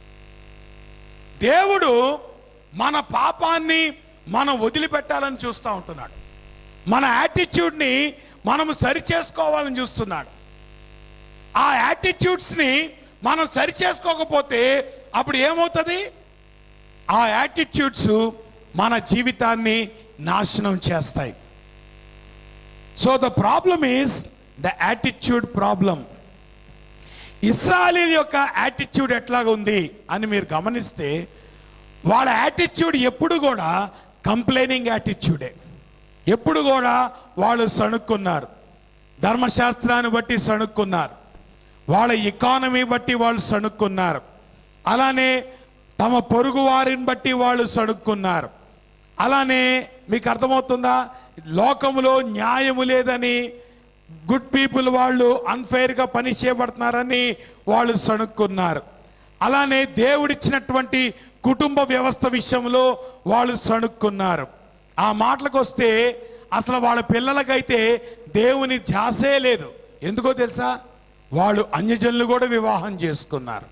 దేవుడు మన పాపాన్ని మనం వదిలిపెట్టాలని చూస్తూ ఉంటున్నాడు మన యాటిట్యూడ్ని మనము సరి చేసుకోవాలని చూస్తున్నాడు ఆ యాటిట్యూడ్స్ని మనం సరి చేసుకోకపోతే అప్పుడు ఏమవుతుంది ఆ యాటిట్యూడ్స్ మన జీవితాన్ని నాశనం చేస్తాయి so the problem is the attitude problem ఇస్రాయలీల యొక్క యాటిట్యూడ్ ఎట్లాగా ఉంది అని మీరు గమనిస్తే వాళ్ళ యాటిట్యూడ్ ఎప్పుడు కూడా కంప్లైనింగ్ యాటిట్యూడే ఎప్పుడు కూడా వాళ్ళు సణుక్కున్నారు ధర్మశాస్త్రాన్ని బట్టి సణుక్కున్నారు వాళ్ళ ఎకానమీ బట్టి వాళ్ళు సణుక్కున్నారు అలానే తమ పొరుగు వారిని బట్టి వాళ్ళు సణుక్కున్నారు అలానే మీకు అర్థమవుతుందా లోకములో న్యాయము లేదని గుడ్ పీపుల్ వాళ్ళు అన్ఫెయిర్గా పని చేయబడుతున్నారని వాళ్ళు సణుక్కున్నారు అలానే దేవుడిచ్చినటువంటి కుటుంబ వ్యవస్థ విషయంలో వాళ్ళు సణుక్కున్నారు ఆ మాటలకు వస్తే అసలు వాళ్ళ పిల్లలకైతే దేవుని ధ్యాసే లేదు ఎందుకో తెలుసా వాళ్ళు అన్యజనులు కూడా వివాహం చేసుకున్నారు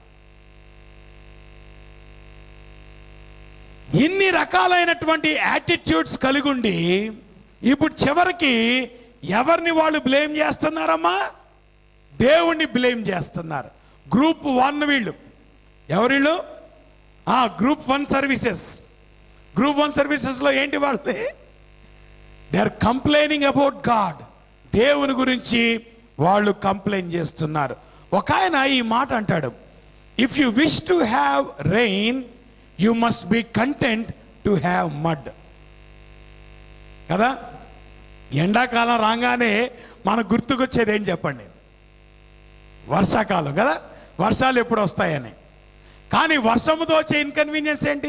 ఇన్ని రకాలైనటువంటి యాటిట్యూడ్స్ కలిగి ఉండి ఇప్పుడు చివరికి ఎవరిని వాళ్ళు బ్లేమ్ చేస్తున్నారమ్మా దేవుణ్ణి బ్లేమ్ చేస్తున్నారు గ్రూప్ వన్ వీళ్ళు ఎవరిళ్ళు ఆ group one services group one సర్వీసెస్లో ఏంటి వాళ్ళది they are complaining about God దేవుని గురించి వాళ్ళు కంప్లైంట్ చేస్తున్నారు ఒక ఆయన ఈ మాట అంటాడు if you wish to have rain you must be content to have mud కదా ఎండాకాలం రాగానే మనకు గుర్తుకొచ్చేది ఏం చెప్పండి వర్షాకాలం కదా వర్షాలు ఎప్పుడు వస్తాయని కానీ వర్షముతో వచ్చే ఇన్కన్వీనియన్స్ ఏంటి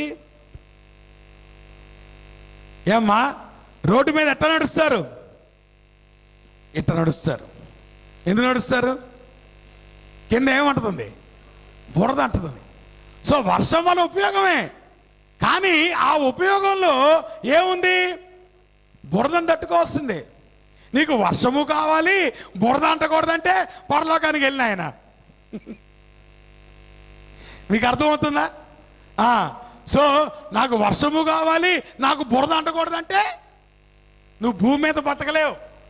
ఏమ్మా రోడ్డు మీద ఎట్లా నడుస్తారు ఇట్లా నడుస్తారు ఎందుకు నడుస్తారు కింద ఏమంటుంది బురద అంటుంది సో వర్షం వల్ల ఉపయోగమే కానీ ఆ ఉపయోగంలో ఏముంది బురదను తట్టుకోవాల్సింది నీకు వర్షము కావాలి బురద అంటకూడదంటే పరలోకానికి వెళ్ళిన ఆయన మీకు అర్థమవుతుందా ఆ, సో నాకు వర్షము కావాలి నాకు బురద అంటకూడదంటే నువ్వు భూమి మీద బతకలేవు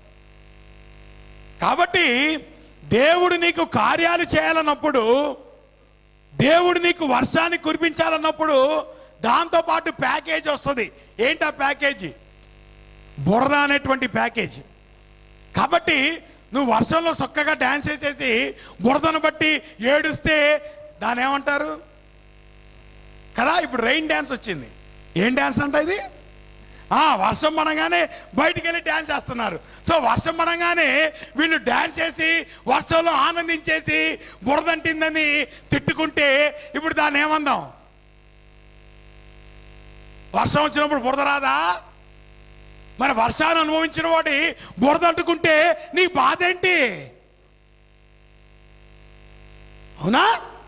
కాబట్టి దేవుడు నీకు కార్యాలు చేయాలన్నప్పుడు దేవుడు నీకు వర్షాన్ని కురిపించాలన్నప్పుడు దాంతోపాటు ప్యాకేజ్ వస్తుంది ఏంటి ఆ ప్యాకేజీ బురద అనేటువంటి ప్యాకేజ్ కాబట్టి నువ్వు వర్షంలో చక్కగా డ్యాన్స్ వేసేసి బురదను బట్టి ఏడుస్తే దాని ఏమంటారు కదా ఇప్పుడు రెయిన్ డ్యాన్స్ వచ్చింది ఏం డ్యాన్స్ అంట ఇది ఆ, వర్షం పడంగానే బయటికి వెళ్ళి డ్యాన్స్ చేస్తున్నారు సో వర్షం పడంగానే వీళ్ళు డ్యాన్స్ చేసి వర్షంలో ఆనందించేసి బురదంటిందని తిట్టుకుంటే ఇప్పుడు దాన్ని ఏమందాం వర్షం వచ్చినప్పుడు బురద రాదా మరి వర్షాన్ని అనుభవించిన వాడి బురద అంటుకుంటే నీ బాధ ఏంటి అవునా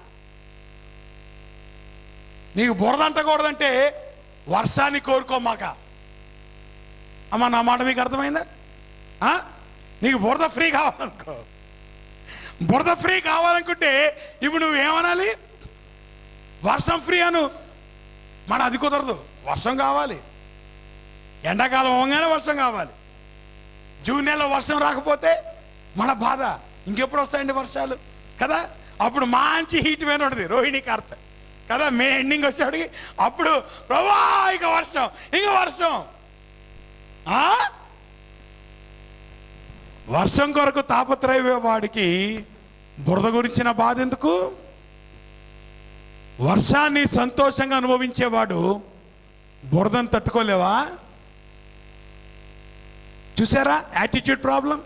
నీకు బురద అంటకూడదంటే వర్షాన్ని కోరుకోమాక అమ్మ నా మాట మీకు అర్థమైందా ఆ? నీకు బురద ఫ్రీ కావాలనుకో బురద ఫ్రీ కావాలనుకుంటే ఇప్పుడు నువ్వు ఏమనాలి వర్షం ఫ్రీ అను మన అది కుదరదు వర్షం కావాలి ఎండాకాలం అవగానే వర్షం కావాలి జూన్ నెలలో వర్షం రాకపోతే మన బాధ ఇంకెప్పుడు వస్తాయండి వర్షాలు కదా అప్పుడు మంచి హీట్ మీద ఉంటుంది రోహిణి కార్తె కదా మే ఎండింగ్ వచ్చేవాడికి అప్పుడు ప్రభా ఇక వర్షం ఇక వర్షం ఆ? వర్షం కొరకు తాపత్రయ వాడికి బురద గురించిన బాధ ఎందుకు వర్షాన్ని సంతోషంగా అనుభవించేవాడు బురదను తట్టుకోలేవా చూసారా యాటిట్యూడ్ ప్రాబ్లం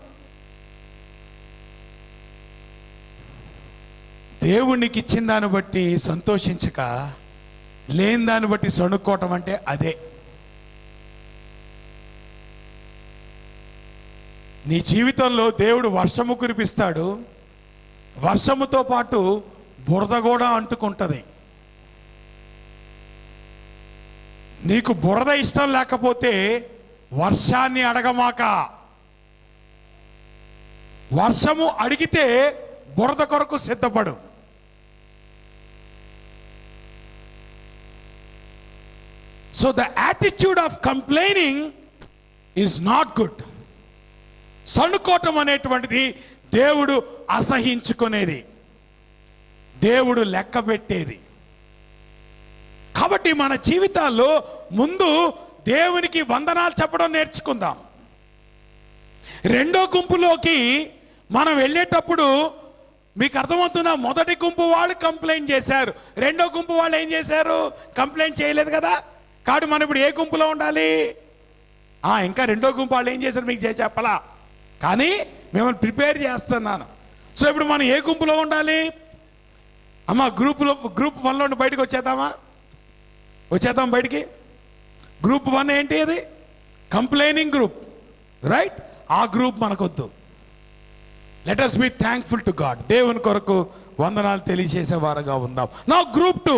దేవునికి ఇచ్చిన దాన్ని బట్టి సంతోషించక లేని దాన్ని బట్టి సణుక్కోవటం అంటే అదే నీ జీవితంలో దేవుడు వర్షము కురిపిస్తాడు వర్షముతో పాటు బురద కూడా అంటుకుంటుంది నీకు బురద ఇష్టం లేకపోతే వర్షాన్ని అడగమాక వర్షము అడిగితే బురద కొరకు సిద్ధపడు so the attitude of complaining is not good సణుకోవటం అనేటువంటిది దేవుడు అసహించుకునేది దేవుడు లెక్క పెట్టేది కాబట్టి మన జీవితాల్లో ముందు దేవునికి వందనాలు చెప్పడం మీకు అర్థమవుతుందా మొదటి గుంపు వాళ్ళు కంప్లైంట్ చేశారు రెండో గుంపు వాళ్ళు ఏం చేశారు కంప్లైంట్ చేయలేదు కదా కాబట్టి మనం ఇప్పుడు ఏ గుంపులో ఉండాలి ఆ, ఇంకా రెండో గుంపు వాళ్ళు ఏం చేశారు మీకు చే- చెప్పలా కానీ మిమ్మల్ని ప్రిపేర్ చేస్తున్నాను సో ఇప్పుడు మనం ఏ గుంపులో ఉండాలి అమ్మ గ్రూపులో గ్రూప్ వన్లో నుండి బయటకు వచ్చేద్దామా వచ్చేద్దాం బయటికి గ్రూప్ వన్ ఏంటి అది కంప్లైనింగ్ గ్రూప్ రైట్ ఆ గ్రూప్ మనకొద్దు let us be thankful to God దేవుని కొరకు వందనాలు తెలియజేసే వారుగా ఉందాం నా గ్రూప్ టూ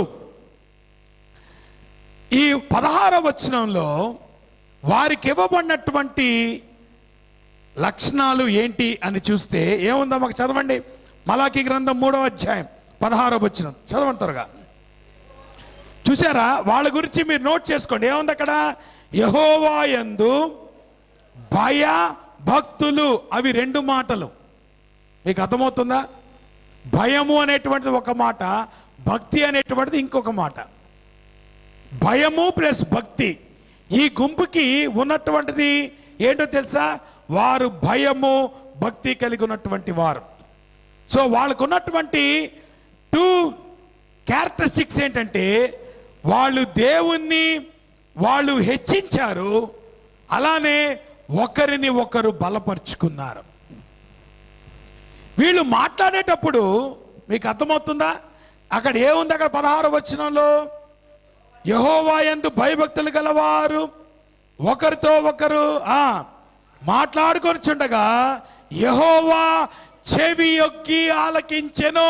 ఈ పదహార వచనంలో వారికి ఇవ్వబడినటువంటి లక్షణాలు ఏంటి అని చూస్తే ఏముందో మాకు చదవండి మలాకి గ్రంథం మూడవ అధ్యాయం పదహారవ వచనం చదవండి త్వరగా చూసారా వాళ్ళ గురించి మీరు నోట్ చేసుకోండి ఏముంది అక్కడ యహోవాయందు భయ భక్తులు అవి రెండు మాటలు మీకు అర్థమవుతుందా భయము అనేటువంటిది ఒక మాట భక్తి అనేటువంటిది ఇంకొక మాట భయము ప్లస్ భక్తి ఈ గుంపుకి ఉన్నటువంటిది ఏంటో తెలుసా వారు భయము భక్తి కలిగి ఉన్నటువంటి వారు సో వాళ్ళకు ఉన్నటువంటి టూ క్యారెక్టరిస్టిక్స్ ఏంటంటే వాళ్ళు దేవుణ్ణి వాళ్ళు హెచ్చించారు అలానే ఒకరిని ఒకరు బలపరుచుకున్నారు వీళ్ళు మాట్లాడేటప్పుడు మీకు అర్థమవుతుందా అక్కడ ఏముంది అక్కడ పదహారు వచనంలో యహోవాయందు భయభక్తులు గలవారు ఒకరితో ఒకరు ఆ మాట్లాడుకొని చుండగా యహోవా చెవి యొక్కి ఆలకించెను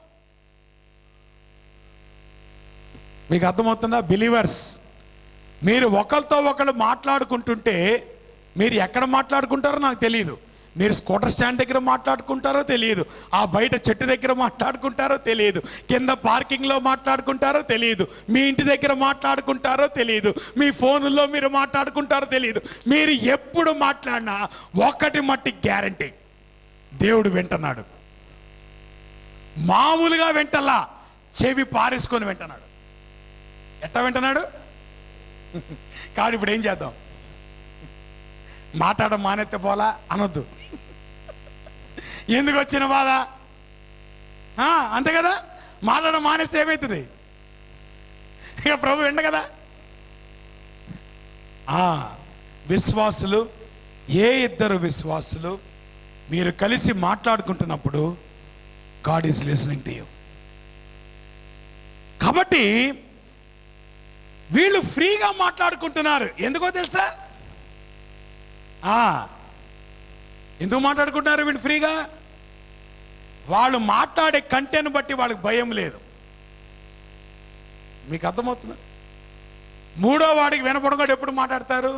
మీకు అర్థమవుతుందా బిలీవర్స్ మీరు ఒకరితో ఒకరు మాట్లాడుకుంటుంటే మీరు ఎక్కడ మాట్లాడుకుంటారో నాకు తెలియదు మీరు స్కూటర్ స్టాండ్ దగ్గర మాట్లాడుకుంటారో తెలియదు ఆ బయట చెట్టు దగ్గర మాట్లాడుకుంటారో తెలియదు కింద పార్కింగ్లో మాట్లాడుకుంటారో తెలియదు మీ ఇంటి దగ్గర మాట్లాడుకుంటారో తెలియదు మీ ఫోన్లో మీరు మాట్లాడుకుంటారో తెలియదు మీరు ఎప్పుడు మాట్లాడినా ఒకటి మట్టి గ్యారంటీ దేవుడు వింటున్నాడు మామూలుగా వింటలా చెవి పారేసుకొని వింటున్నాడు ఎట్లా వింటున్నాడు కాదు ఇప్పుడు ఏం చేద్దాం మాట్లాడడం మానేస్తే పోలా అనొద్దు ఎందుకు వచ్చిన బాధ ఆ, అంతే కదా మాట్లాడడం మానేస్తే ఏమవుతుంది ఇక ప్రభు ఎండ కదా ఆ, విశ్వాసులు ఏ ఇద్దరు విశ్వాసులు మీరు కలిసి మాట్లాడుకుంటున్నప్పుడు God is listening to you కాబట్టి వీళ్ళు ఫ్రీగా మాట్లాడుకుంటున్నారు ఎందుకో తెలుసా ఆ, ఎందుకు మాట్లాడుకుంటున్నారు వీళ్ళు ఫ్రీగా వాళ్ళు మాట్లాడే కంటెను బట్టి వాళ్ళకి భయం లేదు మీకు అర్థమవుతుంది మూడో వాడికి వినపడకుండా ఎప్పుడు మాట్లాడతారు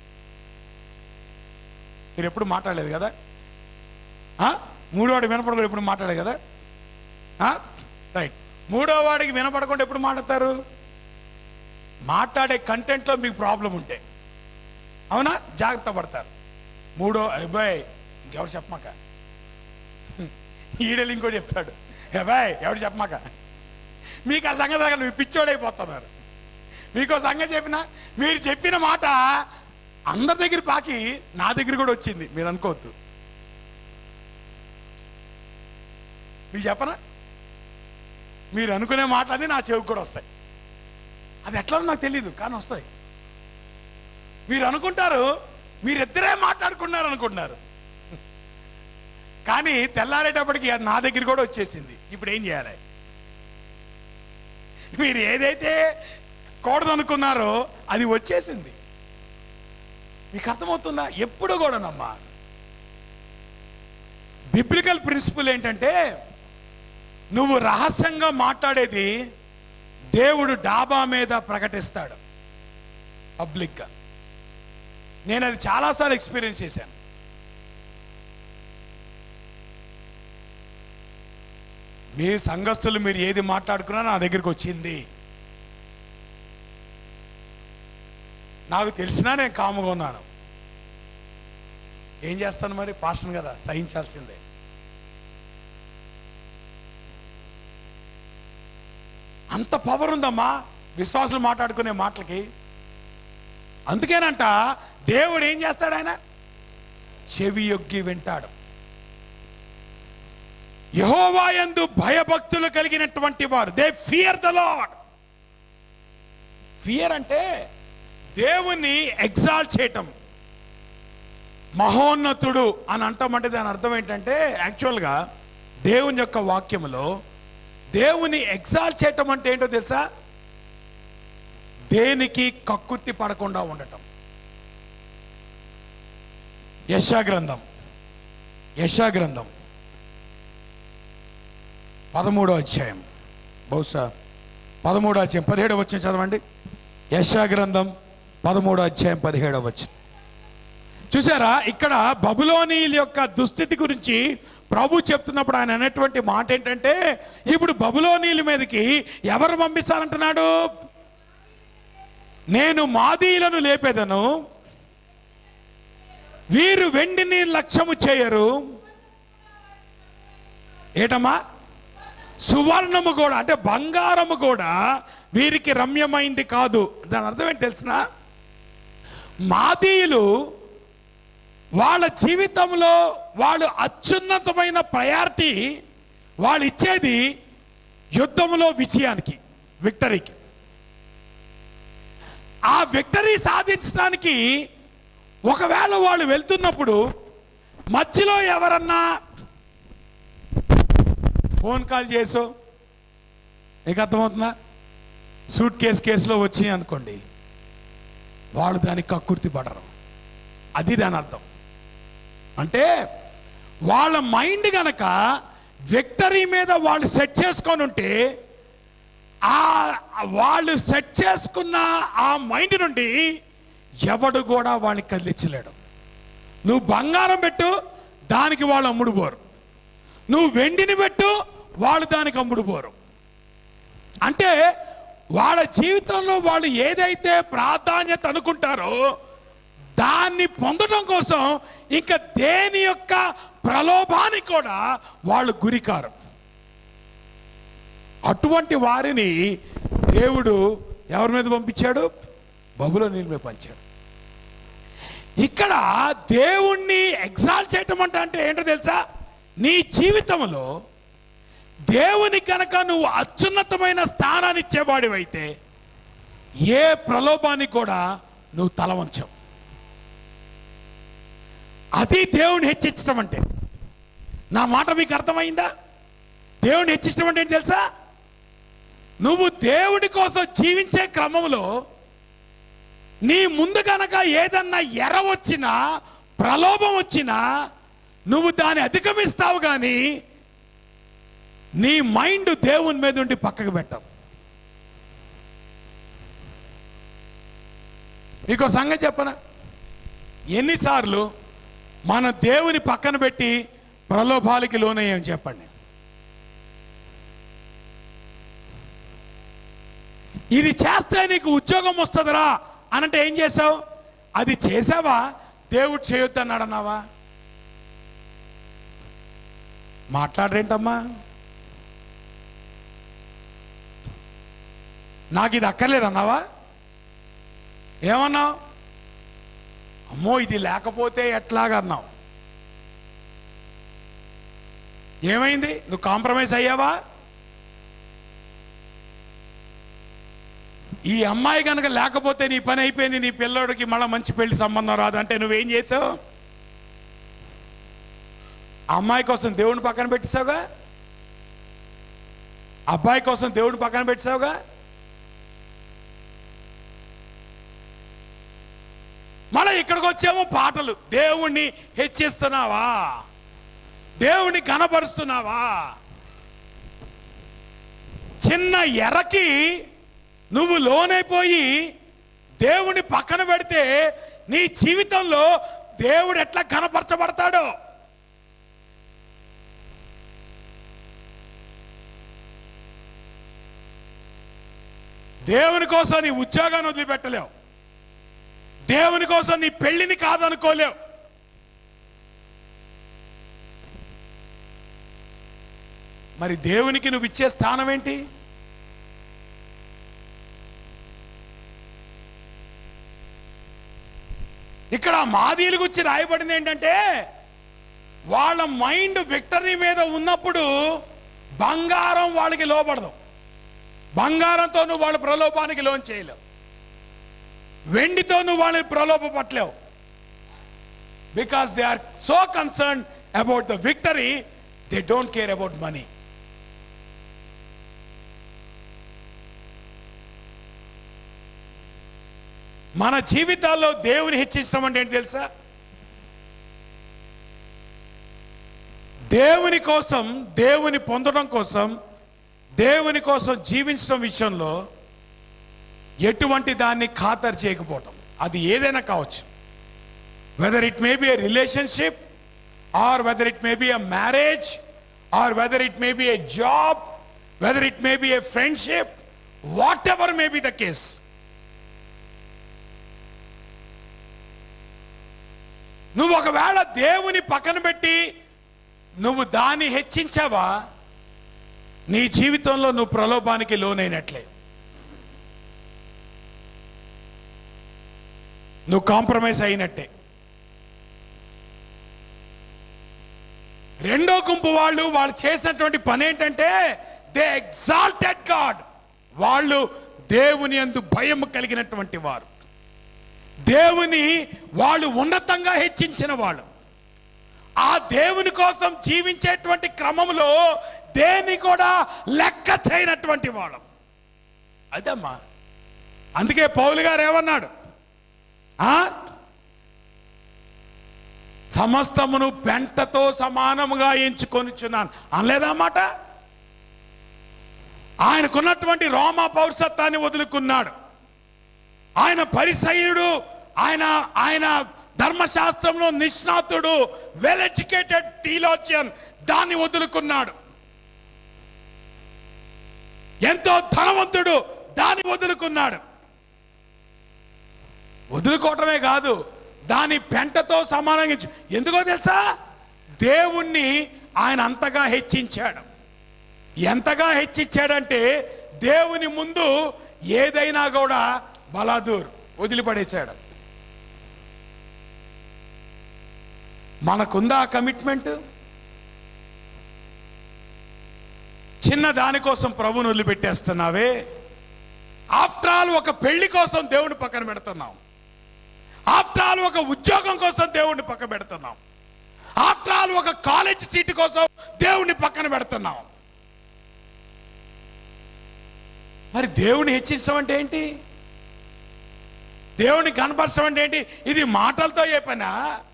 మీరు ఎప్పుడు మాట్లాడలేదు కదా ఆ? మూడో వాడికి వినపడకుండా ఎప్పుడు మాట్లాడలేదు కదా ఆ? రైట్ మూడో వాడికి వినపడకుండా ఎప్పుడు మాట్లాడతారు మాట్లాడే కంటెంట్లో మీకు ప్రాబ్లం ఉంటే అవునా జాగ్రత్త పడతారు మూడో అబ్బాయి ఇంకెవరు చెప్పమాక ఈడలు ఇంకోటి చెప్తాడు అబ్బాయి ఎవరు చెప్పమాక మీకు ఆ సంగతి దగ్గర మీరు పిచ్చోడైపోతున్నారు మీకు సంగతి చెప్పిన మీరు చెప్పిన మాట అందరి దగ్గర పాకి నా దగ్గర కూడా వచ్చింది మీరు అనుకోవద్దు మీకు చెప్పనా మీరు అనుకునే మాటలన్నీ నా చెవికి కూడా వస్తాయి అది ఎట్లా నాకు తెలియదు కానీ వస్తాయి మీరు అనుకుంటారు మీరిద్దరే మాట్లాడుకున్నారు అనుకుంటున్నారు కానీ తెల్లారేటప్పటికి అది నా దగ్గర కూడా వచ్చేసింది ఇప్పుడు ఏం చేయాలి మీరు ఏదైతే కూడదనుకున్నారో అది వచ్చేసింది మీకు అర్థమవుతుందా ఎప్పుడు కూడానమ్మా బిబ్లికల్ ప్రిన్సిపల్ ఏంటంటే నువ్వు రహస్యంగా మాట్లాడేది దేవుడు డాబా మీద ప్రకటిస్తాడు పబ్లిక్గా నేను అది చాలాసార్లు ఎక్స్పీరియన్స్ చేశాను మీ సంఘస్థులు మీరు ఏది మాట్లాడుకున్నా నా దగ్గరికి వచ్చింది నాకు తెలిసినా నేను కాముగా ఉన్నాను ఏం చేస్తాను మరి పాస్టన్ కదా సహించాల్సిందే అంత పవర్ ఉందమ్మా విశ్వాసులు మాట్లాడుకునే మాటలకి అందుకేనంట దేవుడు ఏం చేస్తాడు ఆయన చెవి యొగ్గి వింటాడు యహోవాయందు భయభక్తులు కలిగినటువంటి వారు they fear the lord fear అంటే దేవుణ్ణి ఎగ్జాల్ట్ చేయటం మహోన్నతుడు అని అంటామంటే దాని అర్థం ఏంటంటే యాక్చువల్గా దేవుని యొక్క వాక్యములో దేవుని ఎగ్జాల్ట్ చేయటం అంటే ఏంటో తెలుసా దేనికి కక్కుర్తి పడకుండా ఉండటం యశా గ్రంథం యశా గ్రంథం పదమూడో అధ్యాయం బహుశా పదమూడో అధ్యాయం పదిహేడవ వచ్చిన చదవండి యశా గ్రంథం పదమూడో అధ్యాయం పదిహేడవ వచ్చిన చూసారా ఇక్కడ బబులోనీల యొక్క దుస్థితి గురించి ప్రభు చెప్తున్నప్పుడు ఆయన అనేటువంటి మాట ఏంటంటే ఇప్పుడు బబులోనీల మీదకి ఎవరు పంపిస్తానంటున్నాడు నేను మాదీలను లేపేదను వీరు వెండిని లక్ష్యము చేయరు ఏటమ్మా సువర్ణము కూడా అంటే బంగారము కూడా వీరికి రమ్యమైంది కాదు దాని అర్థం ఏంటి తెలిసిన మాదీయులు వాళ్ళ జీవితంలో వాళ్ళు అత్యున్నతమైన ప్రయారిటీ వాళ్ళు ఇచ్చేది యుద్ధంలో విజయానికి విక్టరీకి ఆ విక్టరీ సాధించడానికి ఒకవేళ వాళ్ళు వెళ్తున్నప్పుడు మధ్యలో ఎవరన్నా ఫోన్ కాల్ చేసో మీకు అర్థమవుతుందా సూట్ కేసు కేసులో వచ్చినాయి అనుకోండి వాళ్ళు దానికి కక్కుర్తి పడరు అది దాని అర్థం అంటే వాళ్ళ మైండ్ గనక విక్టరీ మీద వాళ్ళు సెట్ చేసుకొని ఉంటే ఆ వాళ్ళు సెట్ చేసుకున్న ఆ మైండ్ నుండి ఎవడు కూడా వాళ్ళని కదిలించలేడు నువ్వు బంగారం పెట్టు దానికి వాళ్ళు అమ్ముడు పోరు నువ్వు వెండిని పెట్టు వాళ్ళు దానికి అమ్ముడు పోరు అంటే వాళ్ళ జీవితంలో వాళ్ళు ఏదైతే ప్రాధాన్యత అనుకుంటారో దాన్ని పొందడం కోసం ఇంకా దేని యొక్క ప్రలోభానికి కూడా వాళ్ళు గురికారు అటువంటి వారిని దేవుడు ఎవరి మీద పంపించాడు బబులో నీళ్ళ మీద పంచాడు ఇక్కడ దేవుణ్ణి ఎగ్జాల్ చేయటం అంటే అంటే ఏంటో తెలుసా నీ జీవితంలో దేవుని కనుక నువ్వు అత్యున్నతమైన స్థానాన్ని ఇచ్చేవాడివైతే ఏ ప్రలోభానికి కూడా నువ్వు తల వంచవు అది దేవుని హెచ్చించడం అంటే నా మాట మీకు అర్థమైందా దేవుని హెచ్చించడం అంటే ఏంటి తెలుసా నువ్వు దేవుడి కోసం జీవించే క్రమంలో నీ ముందు గనక ఏదన్నా ఎర వచ్చినా ప్రలోభం వచ్చినా నువ్వు దాన్ని అధిగమిస్తావు కానీ నీ మైండ్ దేవుని మీద ఉండి పక్కకు పెట్టవు మీకు సంగతి చెప్పనా ఎన్నిసార్లు మన దేవుని పక్కన పెట్టి ప్రలోభాలకి లోనయ్యాం చెప్పండి ఇది చేస్తే నీకు ఉద్యోగం వస్తుందిరా అనంటే ఏం చేసావు అది చేసావా దేవుడు చేయొద్దు అన్నాడు అన్నావా మాట్లాడరేంటమ్మా నాకు ఇది అక్కర్లేదు అన్నావా ఏమన్నావు అమ్మో ఇది లేకపోతే ఎట్లాగా అన్నావు ఏమైంది నువ్వు కాంప్రమైజ్ అయ్యావా ఈ అమ్మాయి కనుక లేకపోతే నీ పని అయిపోయింది నీ పిల్లోడికి మళ్ళీ మంచి పెళ్లి సంబంధం రాదు అంటే నువ్వేం చేసావు ఆ అమ్మాయి కోసం దేవుని పక్కన పెట్టేసావుగా అబ్బాయి కోసం దేవుని పక్కన పెట్టేసావుగా మళ్ళీ ఇక్కడికి వచ్చేమో పాటలు దేవుణ్ణి హెచ్చిస్తున్నావా దేవుణ్ణి కనపరుస్తున్నావా చిన్న ఎరకి నువ్వు లోనైపోయి దేవుని పక్కన పెడితే నీ జీవితంలో దేవుడు ఎట్లా కనపరచబడతాడో దేవుని కోసం నీ ఉద్యోగాన్ని వదిలిపెట్టలేవు దేవుని కోసం నీ పెళ్లిని కాదనుకోలేవు మరి దేవునికి నువ్వు ఇచ్చే స్థానం ఏంటి ఇక్కడ మాదీలు గురించి రాయబడింది ఏంటంటే వాళ్ళ మైండ్ విక్టరీ మీద ఉన్నప్పుడు బంగారం వాళ్ళకి లోపడదు బంగారంతో నువ్వు వాళ్ళ ప్రలోభానికి లోన్ చేయలేవు వెండితో నువ్వు వాళ్ళని ప్రలోభ పట్టలేవు because they are so concern about the victory they don't care about money మన జీవితాల్లో దేవుని హెచ్చించడం అంటే ఏంటి తెలుసా దేవుని కోసం దేవుని పొందడం కోసం దేవుని కోసం జీవించడం విషయంలో ఎటువంటి దాన్ని ఖాతరు చేయకపోవటం అది ఏదైనా కావచ్చు whether it may be a relationship or whether it may be a marriage or whether it may be a job whether it may be a friendship whatever may be the case నువ్వు ఒకవేళ దేవుని పక్కన పెట్టి నువ్వు దాన్ని హెచ్చించావా నీ జీవితంలో నువ్వు ప్రలోభానికి లోనైనట్లే నువ్వు కాంప్రమైజ్ అయినట్టే రెండో గుంపు వాళ్ళు వాళ్ళు చేసినటువంటి పని ఏంటంటే దే ఎగ్జాల్టెడ్ గాడ్ వాళ్ళు దేవుని అందు భయం కలిగినటువంటి వారు దేవుని వాళ్ళు ఉన్నతంగా హెచ్చించిన వాళ్ళు ఆ దేవుని కోసం జీవించేటువంటి క్రమంలో దేన్ని కూడా లెక్క చేయనటువంటి వాళ్ళం అదమ్మా అందుకే పౌలు గారు ఏమన్నాడు ఆ సమస్తమును పెంటతో సమానముగా ఎంచుకొనిచున్నాను అనలేదా మాట ఆయనకున్నటువంటి రోమా పౌరసత్వాన్ని వదులుకున్నాడు ఆయన పరిసయుడు ఆయన ఆయన ధర్మశాస్త్రంలో నిష్ణాతుడు వెల్ ఎడ్యుకేటెడ్ థియోలోజియన్ దాన్ని వదులుకున్నాడు ఎంతో ధనవంతుడు దాన్ని వదులుకున్నాడు వదులుకోవటమే కాదు దాని పెంటతో సమానంగా ఇచ్చి- ఎందుకో తెలుసా దేవుణ్ణి ఆయన అంతగా హెచ్చించాడు ఎంతగా హెచ్చించాడంటే దేవుని ముందు ఏదైనా కూడా బలాదూర్ వదిలిపడేశాడు మనకుందా ఆ కమిట్మెంట్ చిన్న దానికోసం ప్రభుని వదిలిపెట్టేస్తున్నావే ఆఫ్టర్ ఆల్ ఒక పెళ్లి కోసం దేవుని పక్కన పెడుతున్నాం ఆఫ్టర్ ఆల్ ఒక ఉద్యోగం కోసం దేవుణ్ణి పక్కన పెడుతున్నాం ఆఫ్టర్ ఆల్ ఒక కాలేజ్ సీటు కోసం దేవుణ్ణి పక్కన పెడుతున్నాం మరి దేవుని హెచ్చించడం అంటే ఏంటి దేవుని కనపరచడం అంటే ఏంటి ఇది మాటలతో ఏ పనా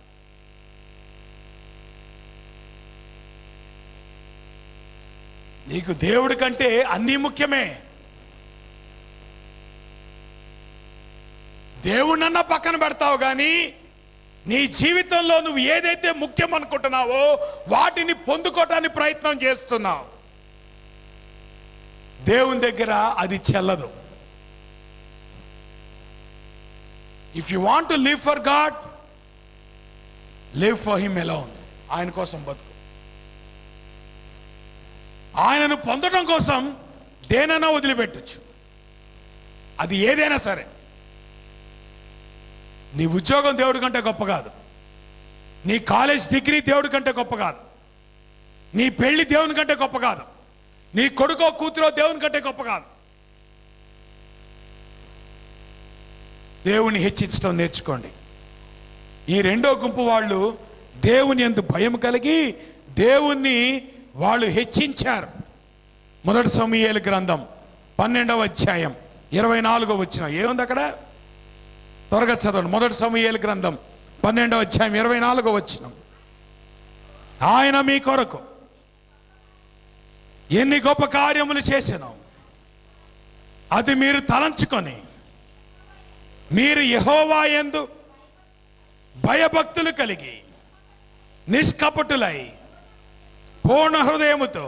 నీకు దేవుడి కంటే అన్నీ ముఖ్యమే దేవుణ్ణన్నా పక్కన పెడతావు కానీ నీ జీవితంలో నువ్వు ఏదైతే ముఖ్యం అనుకుంటున్నావో వాటిని పొందుకోవటానికి ప్రయత్నం చేస్తున్నావు దేవుని దగ్గర అది చెల్లదు if you want to live for God live for him alone ఆయన కోసం బతుకు ఆయనను పొందడం కోసం దేనైనా వదిలిపెట్టచ్చు అది ఏదైనా సరే నీ ఉద్యోగం దేవుడి కంటే గొప్ప కాదు నీ కాలేజ్ డిగ్రీ దేవుడి కంటే గొప్ప కాదు నీ పెళ్లి దేవుని కంటే గొప్ప కాదు నీ కొడుకో కూతురో దేవుని కంటే గొప్ప కాదు దేవుని హెచ్చించడం నేర్చుకోండి ఈ రెండో గుంపు వాళ్ళు దేవుని ఎందు భయం కలిగి దేవుణ్ణి వాళ్ళు హెచ్చించారు మొదటి సమూయేలు గ్రంథం పన్నెండవ అధ్యాయం ఇరవై నాలుగో వచ్చిన ఏముంది అక్కడ త్వరగా చదవండి మొదటి సమూయేలు గ్రంథం పన్నెండవ అధ్యాయం ఇరవై నాలుగో వచ్చిన ఆయన మీ కొరకు ఎన్ని గొప్ప కార్యములు చేసాను అది మీరు తలంచుకొని మీరు యహోవా యందు భయభక్తులు కలిగి నిష్కపటులై పూర్ణ హృదయముతో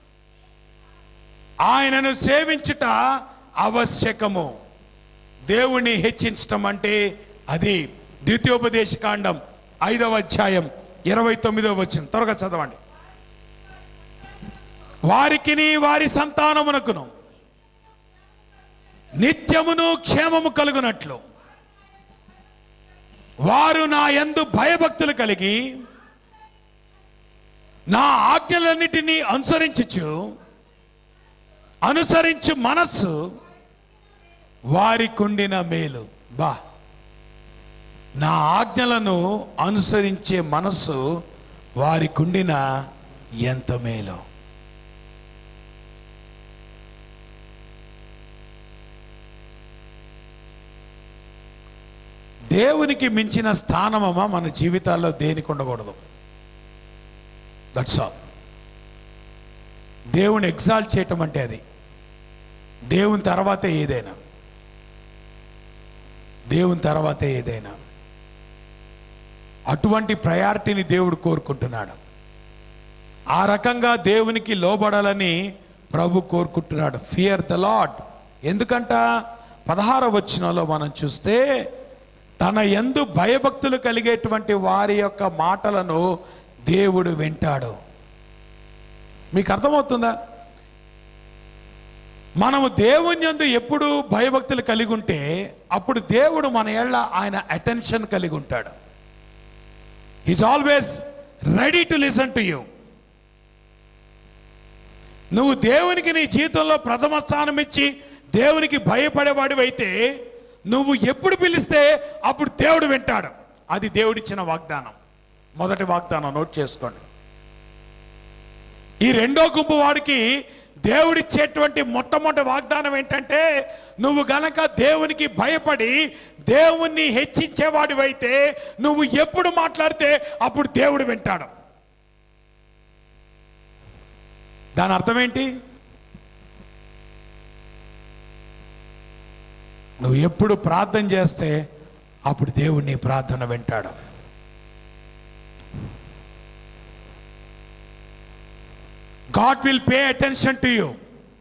ఆయనను సేవించుట ఆవశ్యకము దేవుణ్ణి హెచ్చించటం అంటే అది ద్వితీయోపదేశ కాండం ఐదవ అధ్యాయం ఇరవై తొమ్మిదవ వచ్చిన త్వరగా చదవండి వారికిని వారి సంతానమునకును నిత్యమును క్షేమము కలుగునట్లు వారు నా యందు భయభక్తులు కలిగి నా ఆజ్ఞలన్నిటినీ అనుసరించుచు అనుసరించు మనస్సు వారికుండిన మేలు బా నా ఆజ్ఞలను అనుసరించే మనస్సు వారికుండిన ఎంత మేలు దేవునికి మించిన స్థానమమ్మా మన జీవితాల్లో దేనికి ఉండకూడదు దట్స్ ఆల్ దేవుని ఎగ్జాల్ట్ చేయటం అంటే అది దేవుని తర్వాతే ఏదైనా దేవుని తర్వాతే ఏదైనా అటువంటి ప్రయారిటీని దేవుడు కోరుకుంటున్నాడు ఆ రకంగా దేవునికి లోబడాలని ప్రభు కోరుకుంటున్నాడు ఫియర్ ద లాడ్ ఎందుకంట పదహార వచనంలో మనం చూస్తే తన ఎందు భయభక్తులు కలిగేటువంటి వారి యొక్క మాటలను దేవుడు వింటాడు మీకు అర్థమవుతుందా మనము దేవుని యందు ఎప్పుడు భయభక్తులు కలిగి ఉంటే అప్పుడు దేవుడు మన ఏళ్ళ ఆయన అటెన్షన్ కలిగి ఉంటాడు is always ready to listen to you నువ్వు దేవునికి నీ జీవితంలో ప్రథమ స్థానం ఇచ్చి దేవునికి భయపడేవాడివైతే నువ్వు ఎప్పుడు పిలిస్తే అప్పుడు దేవుడు వింటాడు అది దేవుడిచ్చిన వాగ్దానం మొదటి వాగ్దానం నోట్ చేసుకోండి ఈ రెండో గుంపు వాడికి దేవుడిచ్చేటువంటి మొట్టమొదటి వాగ్దానం ఏంటంటే నువ్వు గనక దేవునికి భయపడి దేవుణ్ణి హెచ్చించేవాడివైతే నువ్వు ఎప్పుడు మాట్లాడితే అప్పుడు దేవుడు వింటాడు దాని అర్థం ఏంటి నువ్వు ఎప్పుడు ప్రార్థన చేస్తే అప్పుడు దేవుడు నీ ప్రార్థన వింటాడు God will pay attention to you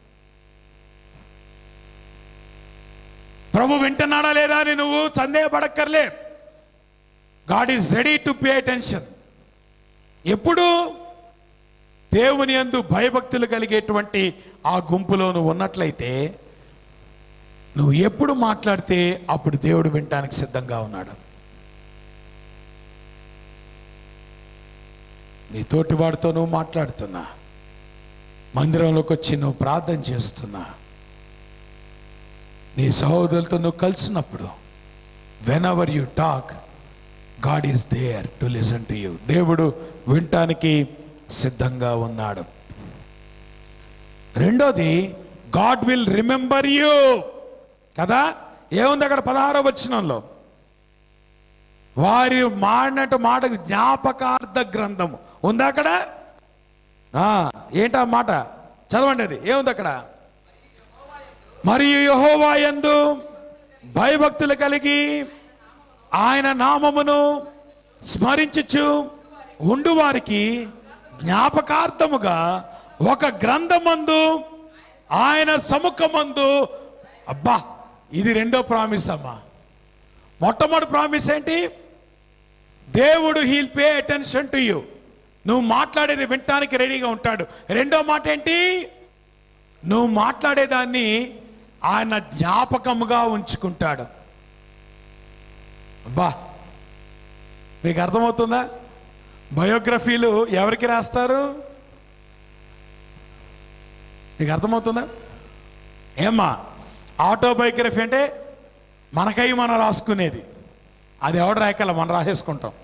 ప్రభు వింటున్నాడా లేదా అని నువ్వు సందేహపడక్కర్లే God is ready to pay attention ఎప్పుడు దేవుని యందు భయభక్తులు కలిగేటువంటి ఆ గుంపులో నువ్వు ఉన్నట్లయితే నువ్వు ఎప్పుడు మాట్లాడితే అప్పుడు దేవుడు వినటానికి సిద్ధంగా ఉన్నాడు నీ తోటివాడితో నువ్వు మాట్లాడుతున్నా మందిరంలోకి వచ్చి నువ్వు ప్రార్థన చేస్తున్నా నీ సహోదరులతో నువ్వు కలిసినప్పుడు whenever you talk God is there to listen to you దేవుడు వినటానికి సిద్ధంగా ఉన్నాడు రెండోది గాడ్ విల్ రిమెంబర్ యూ కదా ఏముంది అక్కడ పదహారో వచనంలో వారి మాడినట్టు మాట జ్ఞాపకార్థ గ్రంథము ఉందా అక్కడ ఆ, ఏంటా మాట చదవండి అది ఏముంది అక్కడ మరియు యహోవా యందు భయభక్తులు కలిగి ఆయన నామమును స్మరించుచు ఉండు వారికి జ్ఞాపకార్థముగా ఒక గ్రంథమందు ఆయన సముఖమందు అబ్బా ఇది రెండో ప్రామిస్ అమ్మా మొట్టమొదటి ప్రామిస్ ఏంటి దేవుడు he'll pay attention to you నువ్వు మాట్లాడేది వినటానికి రెడీగా ఉంటాడు రెండో మాట ఏంటి నువ్వు మాట్లాడేదాన్ని ఆయన జ్ఞాపకముగా ఉంచుకుంటాడు అబ్బా మీకు అర్థమవుతుందా బయోగ్రఫీలు ఎవరికి రాస్తారు మీకు అర్థమవుతుందా ఏమ్మా ఆటోబయోగ్రఫీ అంటే మనకై మనం రాసుకునేది అది ఎవడు రాయకల మనం రాసేసుకుంటాం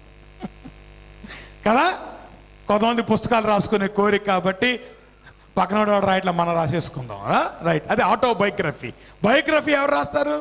కదా కొంతమంది పుస్తకాలు రాసుకునే కోరిక కాబట్టి పక్కన వాడు రాయట్లా మనం రాసేసుకుందాం రైట్ అది ఆటోబయోగ్రఫీ బయోగ్రఫీ ఎవరు రాస్తారు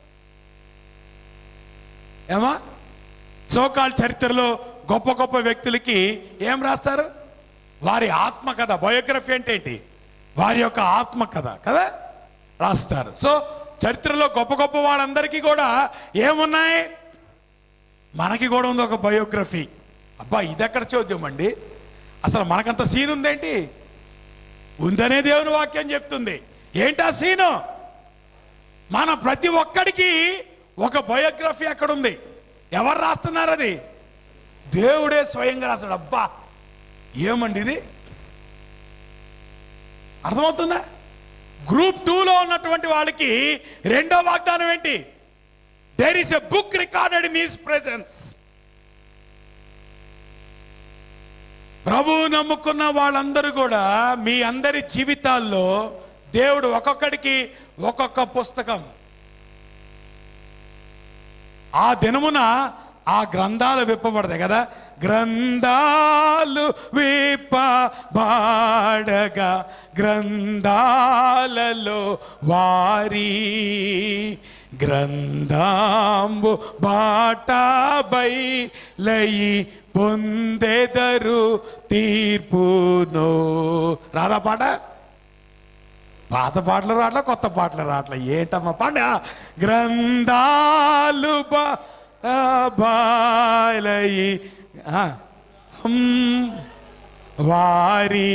ఏమా సోకాల్ చరిత్రలో గొప్ప గొప్ప వ్యక్తులకి ఏం రాస్తారు వారి ఆత్మకథ బయోగ్రఫీ అంటే ఏంటి వారి యొక్క ఆత్మకథ కదా రాస్తారు సో చరిత్రలో గొప్ప గొప్ప వాళ్ళందరికీ కూడా ఏమున్నాయి మనకి కూడా ఉంది ఒక బయోగ్రఫీ అబ్బా ఇదెక్కడ చోద్యం అండి అసలు మనకంత సీన్ ఉందేంటి ఉందనే దేవుని వాక్యం చెప్తుంది ఏంటా సీను మన ప్రతి ఒక్కడికి ఒక బయోగ్రఫీ అక్కడ ఉంది ఎవరు రాస్తున్నారు అది దేవుడే స్వయంగా రాస్తాడు అబ్బా ఏమండి ఇది అర్థమవుతుందా గ్రూప్ టూలో ఉన్నటువంటి వాళ్ళకి రెండో వాగ్దానం ఏంటి there is a book recorded in his presence ప్రభువు నమ్ముకున్న వాళ్ళందరూ కూడా మీ అందరి జీవితాల్లో దేవుడు ఒక్కొక్కడికి ఒక్కొక్క పుస్తకం ఆ దినమున ఆ గ్రంథాలు విప్పబడతాయి కదా గ్రంథాలు విప్పబడగా గ్రంథాలలో వారి గ్రంథాంబు బాటాబై లయి పొందెదరు తీర్పును రాదా పాట పాత పాటలు రాట్లా కొత్త పాటలు రాట్లా ఏంటమ్మా పాట గ్రంథాలు బా- బాలయి ఆ, హమ్, వారి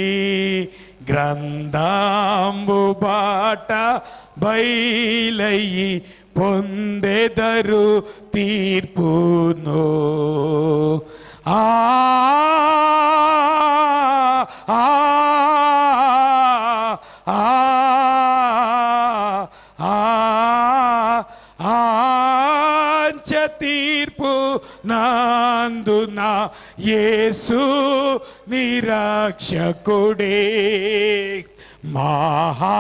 గ్రంథాంబు బాట బయలయి పొందెదరు తీర్పును ఆ ఆ ఆ ఆ ఆంచ తీర్పు నందున యేసు నిరక్షకుడే మహా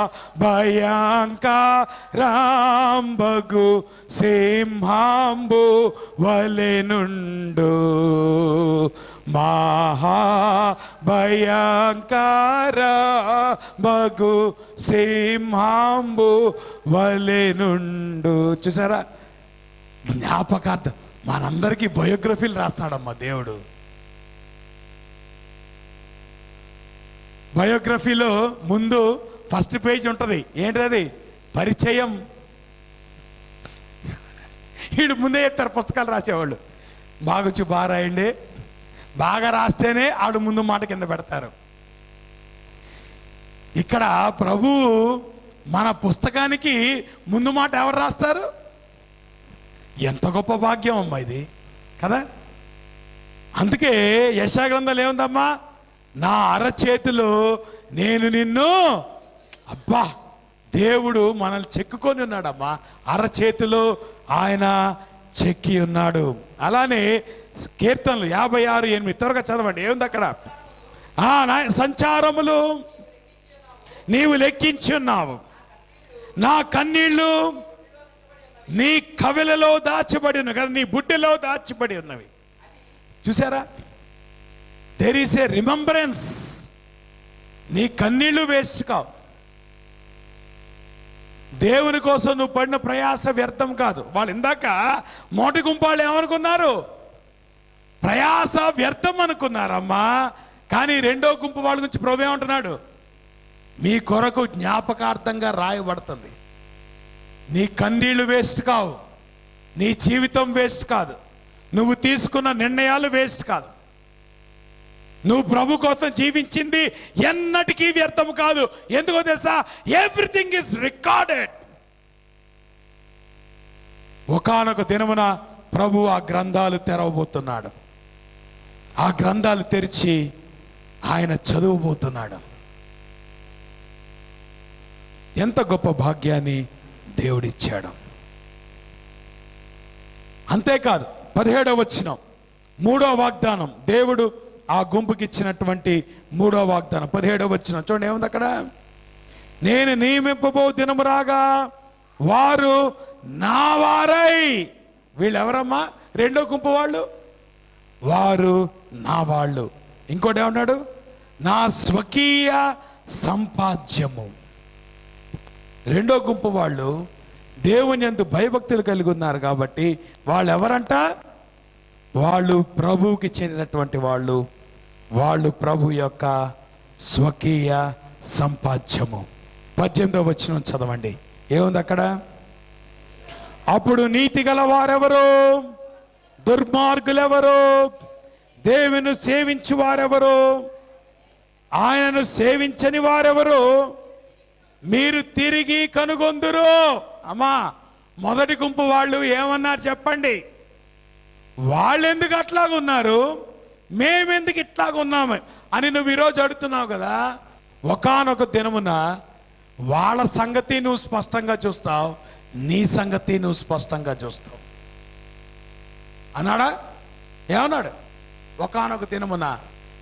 భయంకరాంబగు సింహాంబు వలెనుండు మహా భయంకర బగు సింహాంబు వలెనుండు చూసారా జ్ఞాపకార్థం మనందరికీ బయోగ్రఫీలు రాస్తాడమ్మా దేవుడు బయోగ్రఫీలో ముందు ఫస్ట్ పేజ్ ఉంటుంది ఏంటిది పరిచయం వీడు ముందే చెప్తారు పుస్తకాలు రాసేవాళ్ళు బాగా వచ్చి బాగా రాయండి బాగా రాస్తేనే ఆడు ముందు మాట కింద పెడతారు ఇక్కడ ప్రభు మన పుస్తకానికి ముందు మాట ఎవరు రాస్తారు ఎంత గొప్ప భాగ్యం అమ్మా ఇది కదా అందుకే యశాగ్రంథాలు ఏముందమ్మా నా అరచేతిలో నేను నిన్ను అబ్బా దేవుడు మనల్ని చెక్కుకొని ఉన్నాడమ్మా అరచేతిలో ఆయన చెక్కి ఉన్నాడు అలానే కీర్తనలు యాభై ఆరు ఎనిమిది త్వరగా చదవండి ఏముంది అక్కడ ఆ నా సంచారములు నీవు లెక్కించి ఉన్నావు నా కన్నీళ్ళు నీ కవిలలో దాచబడి ఉన్నవి కదా నీ బుడ్డిలో దాచబడి ఉన్నవి చూసారా దెర్ ఈస్ ఏ రిమెంబరెన్స్ నీ కన్నీళ్లు వేస్ట్ కావు దేవుని కోసం నువ్వు పడిన ప్రయాస వ్యర్థం కాదు వాళ్ళు ఇందాక మోటి గుంపాళ్ళు ఏమనుకున్నారు ప్రయాస వ్యర్థం అనుకున్నారమ్మా కానీ రెండో గుంపు వాళ్ళ గురించి ప్రభు ఏమంటున్నాడు మీ కొరకు జ్ఞాపకార్థంగా రాయబడుతుంది నీ కన్నీళ్లు వేస్ట్ కావు నీ జీవితం వేస్ట్ కాదు నువ్వు తీసుకున్న నిర్ణయాలు వేస్ట్ కాదు నువ్వు ప్రభు కోసం జీవించింది ఎన్నటికీ వ్యర్థం కాదు ఎందుకో తెలుసా ఎవ్రీథింగ్ ఇస్ రికార్డెడ్ ఒకనొక దినమున ప్రభు ఆ గ్రంథాలు తెరవబోతున్నాడు ఆ గ్రంథాలు తెరిచి ఆయన చదువుబోతున్నాడు ఎంత గొప్ప భాగ్యాన్ని దేవుడిచ్చాడు అంతేకాదు పదిహేడవ వచ్చిన మూడో వాగ్దానం దేవుడు ఆ గుంపుకి ఇచ్చినటువంటి మూడో వాగ్దానం పదిహేడవ వచ్చిన చూడండి ఏముంది అక్కడ నేను నియమింపబో దినము రాగా వారు నా వారై వీళ్ళు ఎవరమ్మా రెండో గుంపు వాళ్ళు వారు నా వాళ్ళు ఇంకోటి ఏమన్నాడు నా స్వకీయ సంపాద్యము రెండో గుంపు వాళ్ళు దేవుని ఎందు భయభక్తులు కలిగి ఉన్నారు కాబట్టి వాళ్ళు ఎవరంట వాళ్ళు ప్రభువుకి చెందినటువంటి వాళ్ళు వాళ్ళు ప్రభు యొక్క స్వకీయ సంపాద్యము పద్దెనిమిదో వచ్చిన చదవండి ఏముంది అక్కడ అప్పుడు నీతి గల వారెవరు దుర్మార్గులెవరు దేవుని సేవించు వారెవరు ఆయనను సేవించని వారెవరు మీరు తిరిగి కనుగొందురు అమ్మా మొదటి గుంపు వాళ్ళు ఏమన్నారు చెప్పండి వాళ్ళు ఎందుకు అట్లాగున్నారు మేమెందుకు ఇట్లాగున్నాము అని నువ్వు ఈరోజు అడుగుతున్నావు కదా ఒకానొక దినమున వాళ్ళ సంగతి నువ్వు స్పష్టంగా చూస్తావు నీ సంగతి నువ్వు స్పష్టంగా చూస్తావు అన్నాడా ఏమన్నాడు ఒకానొక దినమున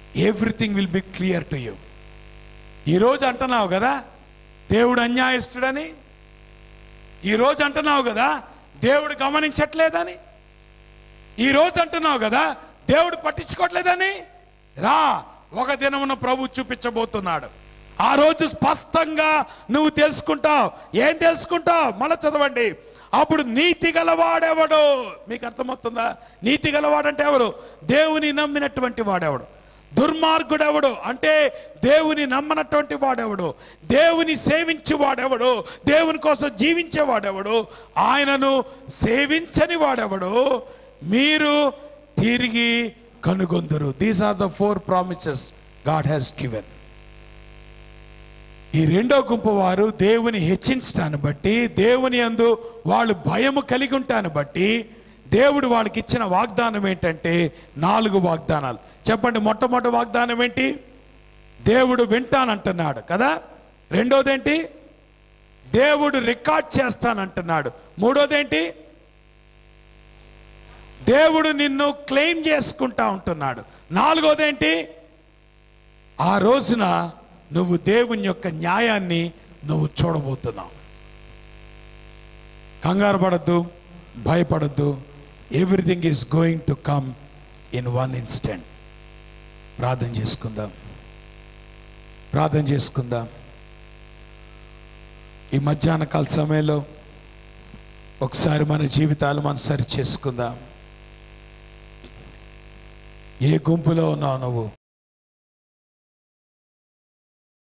everything will be clear to you ఈరోజు అంటున్నావు కదా దేవుడు అన్యాయస్తుడని ఈరోజు అంటున్నావు కదా దేవుడు గమనించట్లేదని ఈరోజు అంటున్నావు కదా దేవుడు పట్టించుకోవట్లేదని రా ఒక దినమున ప్రభు చూపించబోతున్నాడు ఆ రోజు స్పష్టంగా నువ్వు తెలుసుకుంటావు ఏం తెలుసుకుంటావు మళ్ళీ చదవండి అప్పుడు నీతి గలవాడెవడు మీకు అర్థమవుతుందా నీతి గలవాడంటే ఎవరు దేవుని నమ్మినటువంటి వాడెవడు దుర్మార్గుడెవడు అంటే దేవుని నమ్మనటువంటి వాడెవడు దేవుని సేవించి వాడెవడు దేవుని కోసం జీవించే వాడెవడు ఆయనను సేవించని వాడెవడు మీరు తిరిగి కనుగొందరు these are the four promises God has given ఈ రెండో గుంపు వారు దేవుని హెచ్చించటాన్ని బట్టి దేవుని అందు వాళ్ళు భయము కలిగి ఉంటాను బట్టి దేవుడు వాళ్ళకి ఇచ్చిన వాగ్దానం ఏంటంటే నాలుగు వాగ్దానాలు చెప్పండి మొట్టమొదటి వాగ్దానం ఏంటి దేవుడు వింటానంటున్నాడు కదా రెండోదేంటి దేవుడు రికార్డ్ చేస్తానంటున్నాడు మూడోదేంటి దేవుడు నిన్ను క్లెయిమ్ చేసుకుంటా ఉంటున్నాడు నాలుగోదేంటి ఆ రోజున నువ్వు దేవుని యొక్క న్యాయాన్ని నువ్వు చూడబోతున్నావు కంగారు పడద్దు భయపడద్దు everything is going to come in one instant ప్రార్థన చేసుకుందాం ప్రార్థన చేసుకుందాం ఈ మధ్యాహ్న కాల సమయంలో ఒకసారి మన జీవితాలు మనం సరి చేసుకుందాం ఏ గుంపులో ఉన్నావు నువ్వు